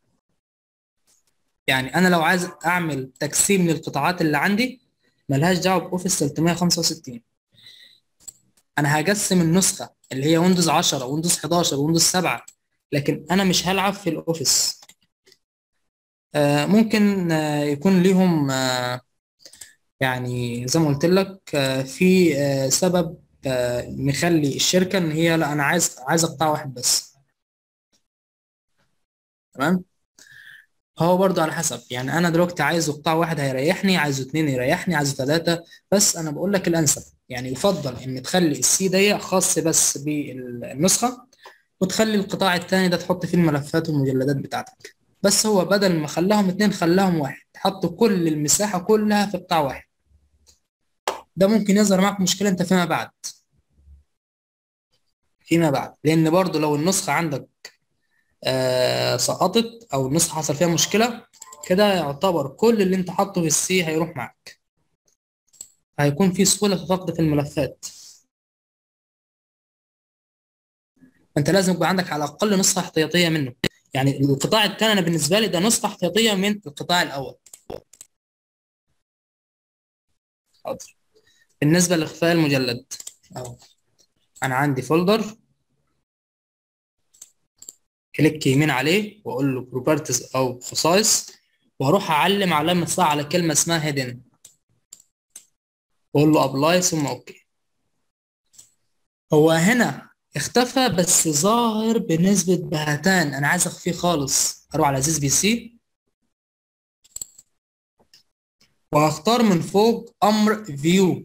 يعني انا لو عايز اعمل تقسيم للقطاعات اللي عندي ملهاش دعوه باوفيس 365 انا هقسم النسخه اللي هي ويندوز 10 ويندوز 11 ويندوز 7 لكن انا مش هلعب في الاوفيس آه ممكن آه يكون ليهم آه يعني زي ما قلت لك في سبب مخلي الشركه ان هي لا انا عايز عايز قطاع واحد بس تمام هو برضه على حسب يعني انا دلوقتي عايز قطاع واحد هيريحني عايزه اتنين يريحني عايزه ثلاثه بس انا بقول لك الانسب يعني يفضل ان تخلي السي ده خاص بس بالنسخه وتخلي القطاع الثاني ده تحط فيه الملفات والمجلدات بتاعتك بس هو بدل ما خلاهم اتنين خلاهم واحد حط كل المساحة كلها في قطاع واحد ده ممكن يظهر معك مشكلة انت فيما بعد فيما بعد لان برضو لو النسخة عندك آه سقطت او النسخة حصل فيها مشكلة كده يعتبر كل اللي انت حاطه في السي هيروح معك هيكون في سهولة في فقد في الملفات انت لازم يبقى عندك على الاقل نسخة احتياطية منه يعني القطاع الثاني انا بالنسبة لي ده نسخة احتياطية من القطاع الاول حاضر بالنسبة لاخفاء المجلد اهو انا عندي فولدر كليك يمين عليه واقول له بروبرتيز او خصائص واروح اعلم علامه صح على كلمه اسمها هيدن واقول له ابلاي ثم اوكي هو هنا اختفى بس ظاهر بنسبه بهتان انا عايز اخفيه خالص اروح على زيز بي سي وهختار من فوق امر فيو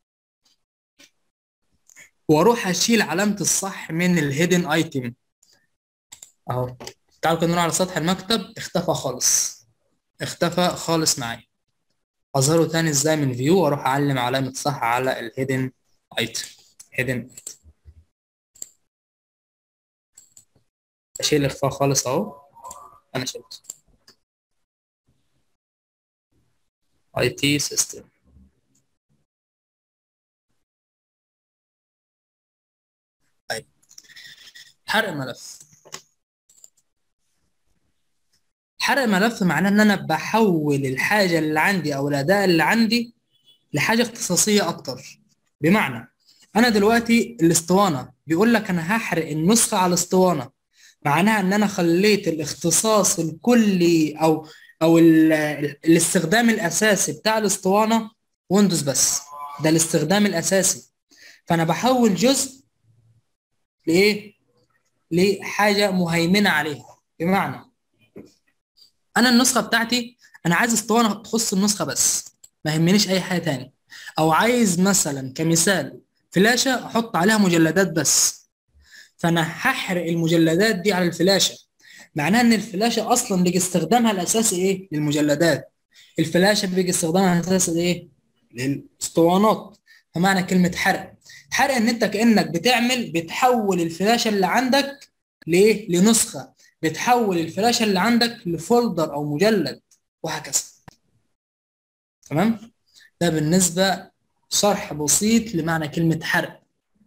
واروح اشيل علامه الصح من الهيدن ايتم اهو تعالوا كده نروح على سطح المكتب اختفى خالص اختفى خالص معايا اظهره تاني ازاي من فيو واروح اعلم علامة صح على الهيدن ايتم هيدن ايتم اشيل الاخفاء خالص اهو انا شلته اي تي سيستم طيب حرق ملف حرق ملف معناه ان انا بحول الحاجه اللي عندي او الاداء اللي عندي لحاجه اختصاصيه اكتر بمعنى انا دلوقتي الاسطوانه بيقول لك انا هحرق النسخه على الاسطوانه معناها ان انا خليت الاختصاص الكلي او او ال ال الاستخدام الاساسي بتاع الاسطوانه ويندوز بس ده الاستخدام الاساسي فانا بحول جزء لايه لحاجه مهيمنه عليها بمعنى انا النسخه بتاعتي انا عايز اسطوانه تخص النسخه بس ما يهمنيش اي حاجه تاني او عايز مثلا كمثال فلاشه احط عليها مجلدات بس فانا هحرق المجلدات دي على الفلاشه معناها ان الفلاشه اصلا بيجي استخدامها الاساسي ايه للمجلدات الفلاشه بيجي استخدامها الاساسي ايه للاسطوانات فمعنى كلمه حرق حرق ان انت كانك بتعمل بتحول الفلاشه اللي عندك لايه لنسخه بتحول الفلاشه اللي عندك لفولدر او مجلد وهكذا تمام ده بالنسبه شرح بسيط لمعنى كلمه حرق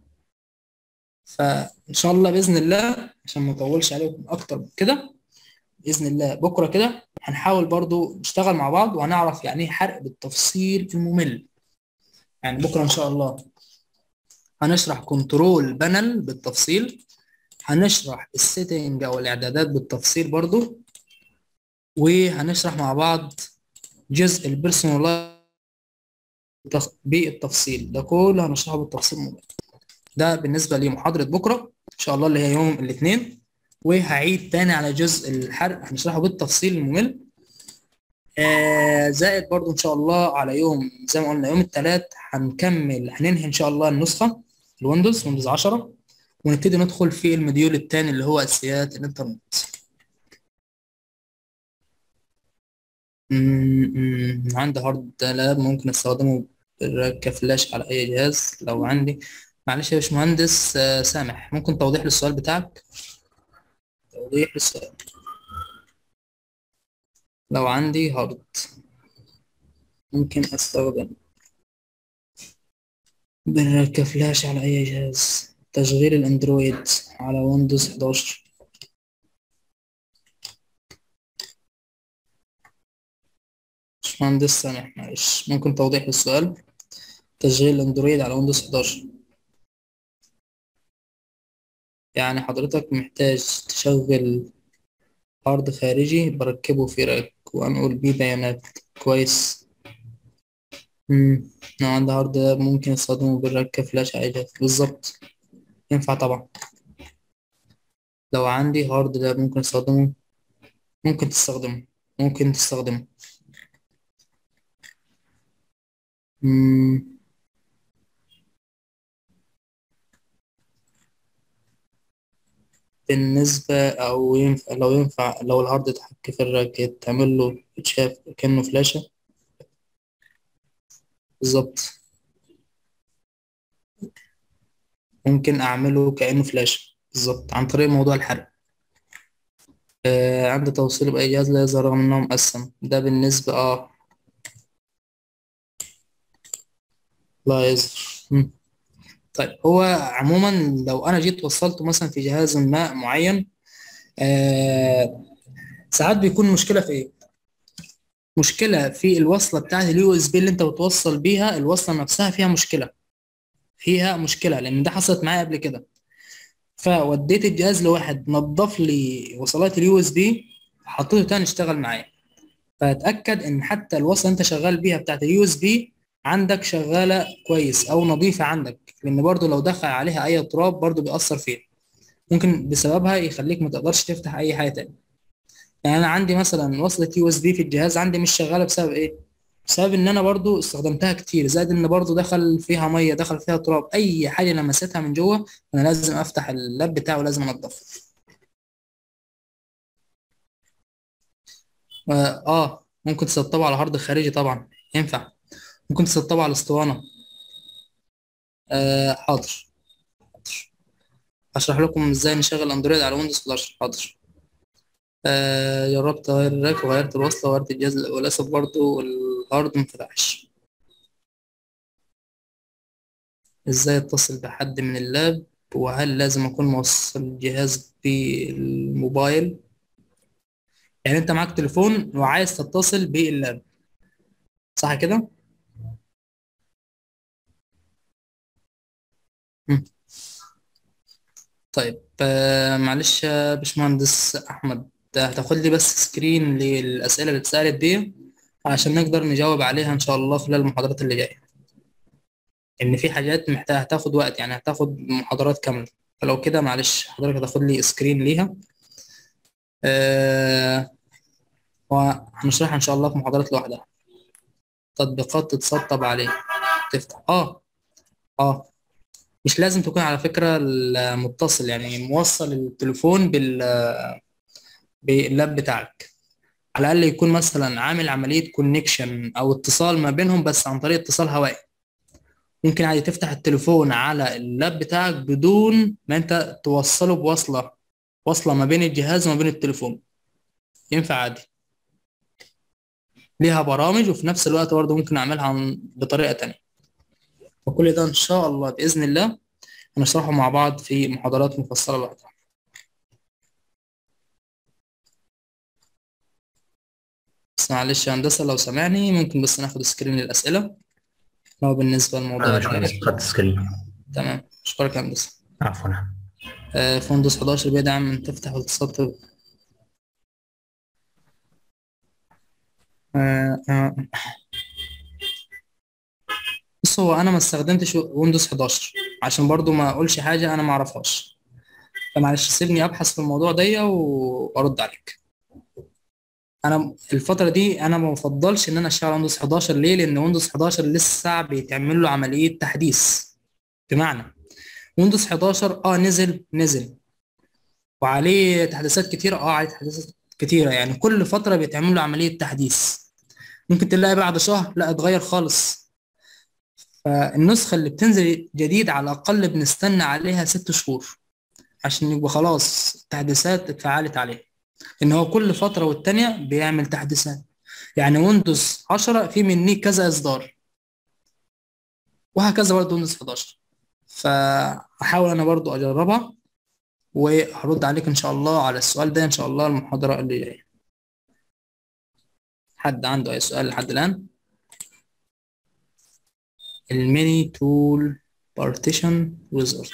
فان شاء الله باذن الله عشان ما اطولش عليكم اكتر من كده باذن الله بكره كده هنحاول برضو نشتغل مع بعض وهنعرف يعني ايه حرق بالتفصيل الممل يعني بكره ان شاء الله هنشرح كنترول بانل بالتفصيل هنشرح السيتنج او الاعدادات بالتفصيل برضو وهنشرح مع بعض جزء البيرسونال بالتفصيل ده كله هنشرحه بالتفصيل مباشر ده بالنسبه لمحاضره بكره ان شاء الله اللي هي يوم الاثنين وهعيد تاني على جزء الحرق هنشرحه بالتفصيل الممل آه زائد برضو ان شاء الله على يوم زي ما قلنا يوم الثلاث هنكمل هننهي ان شاء الله النسخه الويندوز ويندوز 10 ونبتدي ندخل في المديول الثاني اللي هو اساسيات الانترنت عندي هارد لاب ممكن استخدمه كفلاش على اي جهاز لو عندي معلش يا باشمهندس آه سامح ممكن توضيح للسؤال بتاعك توضيح للسؤال لو عندي هارد ممكن استخدم كفلاش على اي جهاز تشغيل الاندرويد على ويندوز 11 باشمهندس سامح معلش ممكن توضيح للسؤال تشغيل الاندرويد على ويندوز 11 يعني حضرتك محتاج تشغل هارد خارجي بركبه في راك وانقل بيه بيانات كويس امم لو عندي هارد ممكن استخدمه بالراك كفلاش عادي بالظبط ينفع طبعا لو عندي هارد لاب ممكن استخدمه ممكن تستخدمه ممكن تستخدمه مم. بالنسبة أو ينفع لو ينفع لو الهارد اتحك في الراكت تعمل له اتشاف كأنه فلاشة بالظبط ممكن أعمله كأنه فلاشة بالظبط عن طريق موضوع الحرق آه عند توصيله بأي جهاز لا يظهر رغم إنه مقسم ده بالنسبة اه لا يظهر مم. طيب هو عموما لو أنا جيت وصلته مثلا في جهاز ما معين آه ساعات بيكون مشكلة في إيه؟ مشكلة في الوصلة بتاعت اليو اس بي اللي أنت بتوصل بيها الوصلة نفسها فيها مشكلة فيها مشكلة لأن ده حصلت معايا قبل كده فوديت الجهاز لواحد نظف لي وصلات اليو اس بي حطيته تاني اشتغل معايا فاتأكد إن حتى الوصلة أنت شغال بيها بتاعت اليو اس بي عندك شغالة كويس أو نظيفة عندك لأن برضو لو دخل عليها أي تراب برضو بيأثر فيها ممكن بسببها يخليك ما تقدرش تفتح أي حاجة تاني يعني أنا عندي مثلا وصلة يو اس بي في الجهاز عندي مش شغالة بسبب إيه؟ بسبب ان انا برضو استخدمتها كتير زائد ان برضو دخل فيها ميه دخل فيها تراب اي حاجه لمستها من جوه انا لازم افتح اللاب بتاعه ولازم انضفه اه آه، ممكن تسطبه على هارد خارجي طبعا ينفع ممكن تسطبه على اسطوانه آه حاضر حاضر اشرح لكم ازاي نشغل اندرويد على ويندوز 11 حاضر آه جربت اغير الراك وغيرت الوصله وغيرت الجهاز وللاسف برضو الهارد مفتحش ازاي اتصل بحد من اللاب وهل لازم اكون موصل الجهاز بالموبايل يعني انت معاك تليفون وعايز تتصل باللاب صح كده مم. طيب آه معلش يا باشمهندس احمد هتاخد لي بس سكرين للاسئله اللي اتسالت دي عشان نقدر نجاوب عليها ان شاء الله خلال المحاضرات اللي جايه ان في حاجات محتاجه هتاخد وقت يعني هتاخد محاضرات كامله فلو كده معلش حضرتك هتاخد لي سكرين ليها آه وهنشرحها ان شاء الله في محاضرات لوحدها تطبيقات تتسطب عليه تفتح اه اه مش لازم تكون على فكرة المتصل يعني موصل التليفون بال باللاب بتاعك على الأقل يكون مثلا عامل عملية كونكشن أو اتصال ما بينهم بس عن طريق اتصال هوائي ممكن عادي تفتح التليفون على اللاب بتاعك بدون ما أنت توصله بوصلة وصلة ما بين الجهاز وما بين التليفون ينفع عادي ليها برامج وفي نفس الوقت برضه ممكن أعملها عن- بطريقة تانية وكل ده إن شاء الله بإذن الله هنشرحه مع بعض في محاضرات مفصلة لوحدها بس معلش يا هندسة لو سامعني ممكن بس ناخد سكرين للأسئلة لو بالنسبة للموضوع انا ده باشمهندس خدت سكرين تمام أشكرك يا هندسة عفوا آه، في ويندوز 11 بيدعم إن تفتح وتسطب آه، آه. بص هو أنا ما استخدمتش ويندوز 11 عشان برضو ما أقولش حاجة أنا ما أعرفهاش فمعلش سيبني أبحث في الموضوع ده وأرد عليك انا الفتره دي انا ما بفضلش ان انا اشتغل ويندوز 11 ليه لان ويندوز 11 لسه بيتعمل له عمليه تحديث بمعنى ويندوز 11 اه نزل نزل وعليه تحديثات كتيره اه عليه تحديثات كتيره يعني كل فتره بيتعمل له عمليه تحديث ممكن تلاقي بعد شهر لا اتغير خالص فالنسخه اللي بتنزل جديد على الاقل بنستنى عليها ست شهور عشان يبقى خلاص التحديثات اتفعلت عليه ان هو كل فتره والتانيه بيعمل تحديثات يعني ويندوز 10 في مني كذا اصدار وهكذا برضه ويندوز 11 فاحاول انا برضه اجربها وهرد عليك ان شاء الله على السؤال ده ان شاء الله المحاضره اللي جايه حد عنده اي سؤال لحد الان الميني تول بارتيشن ويزارد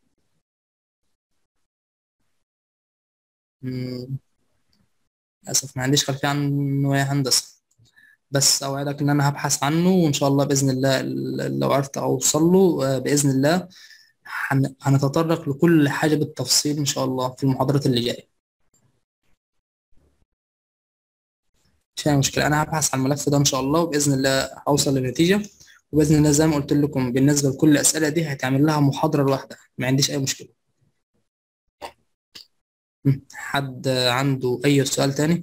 للأسف ما عنديش خلفية عنه يا هندسة بس أوعدك إن أنا هبحث عنه وإن شاء الله بإذن الله ال- لو عرفت أوصل له آه، بإذن الله هن- هنتطرق لكل حاجة بالتفصيل إن شاء الله في المحاضرات اللي جاية مش أي مشكلة أنا هبحث عن الملف ده إن شاء الله وبإذن الله هوصل لنتيجة وبإذن الله زي ما قلت لكم بالنسبة لكل الأسئلة دي هتعمل لها محاضرة لوحدها ما عنديش أي مشكلة حد عنده أي سؤال تاني؟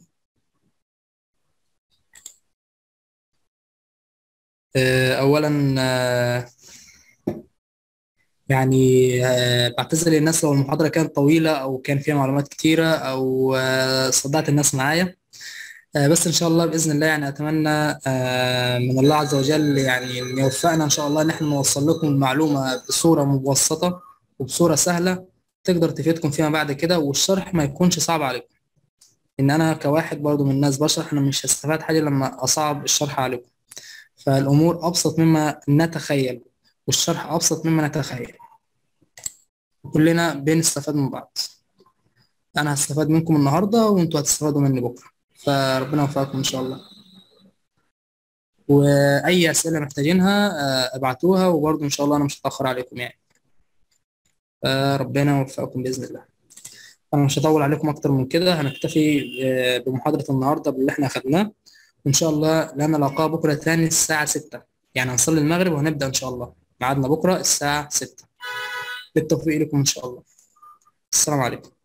أولا يعني بعتذر للناس لو المحاضرة كانت طويلة أو كان فيها معلومات كتيرة أو صدعت الناس معايا بس إن شاء الله بإذن الله يعني أتمنى من الله عز وجل يعني إن يوفقنا إن شاء الله إن إحنا نوصل لكم المعلومة بصورة مبسطة وبصورة سهلة تقدر تفيدكم فيما بعد كده والشرح ما يكونش صعب عليكم إن أنا كواحد برضو من الناس بشرح أنا مش هستفاد حاجة لما أصعب الشرح عليكم فالأمور أبسط مما نتخيل والشرح أبسط مما نتخيل كلنا بنستفاد من بعض أنا هستفاد منكم النهاردة وأنتوا هتستفادوا مني بكرة فربنا يوفقكم إن شاء الله وأي أسئلة محتاجينها ابعتوها وبرضه إن شاء الله أنا مش هتأخر عليكم يعني فربنا يوفقكم بإذن الله أنا مش هطول عليكم أكتر من كده هنكتفي بمحاضرة النهاردة باللي إحنا أخدناه وإن شاء الله لنا لقاء بكرة تاني الساعة ستة يعني هنصلي المغرب وهنبدأ إن شاء الله ميعادنا بكرة الساعة ستة بالتوفيق لكم إن شاء الله السلام عليكم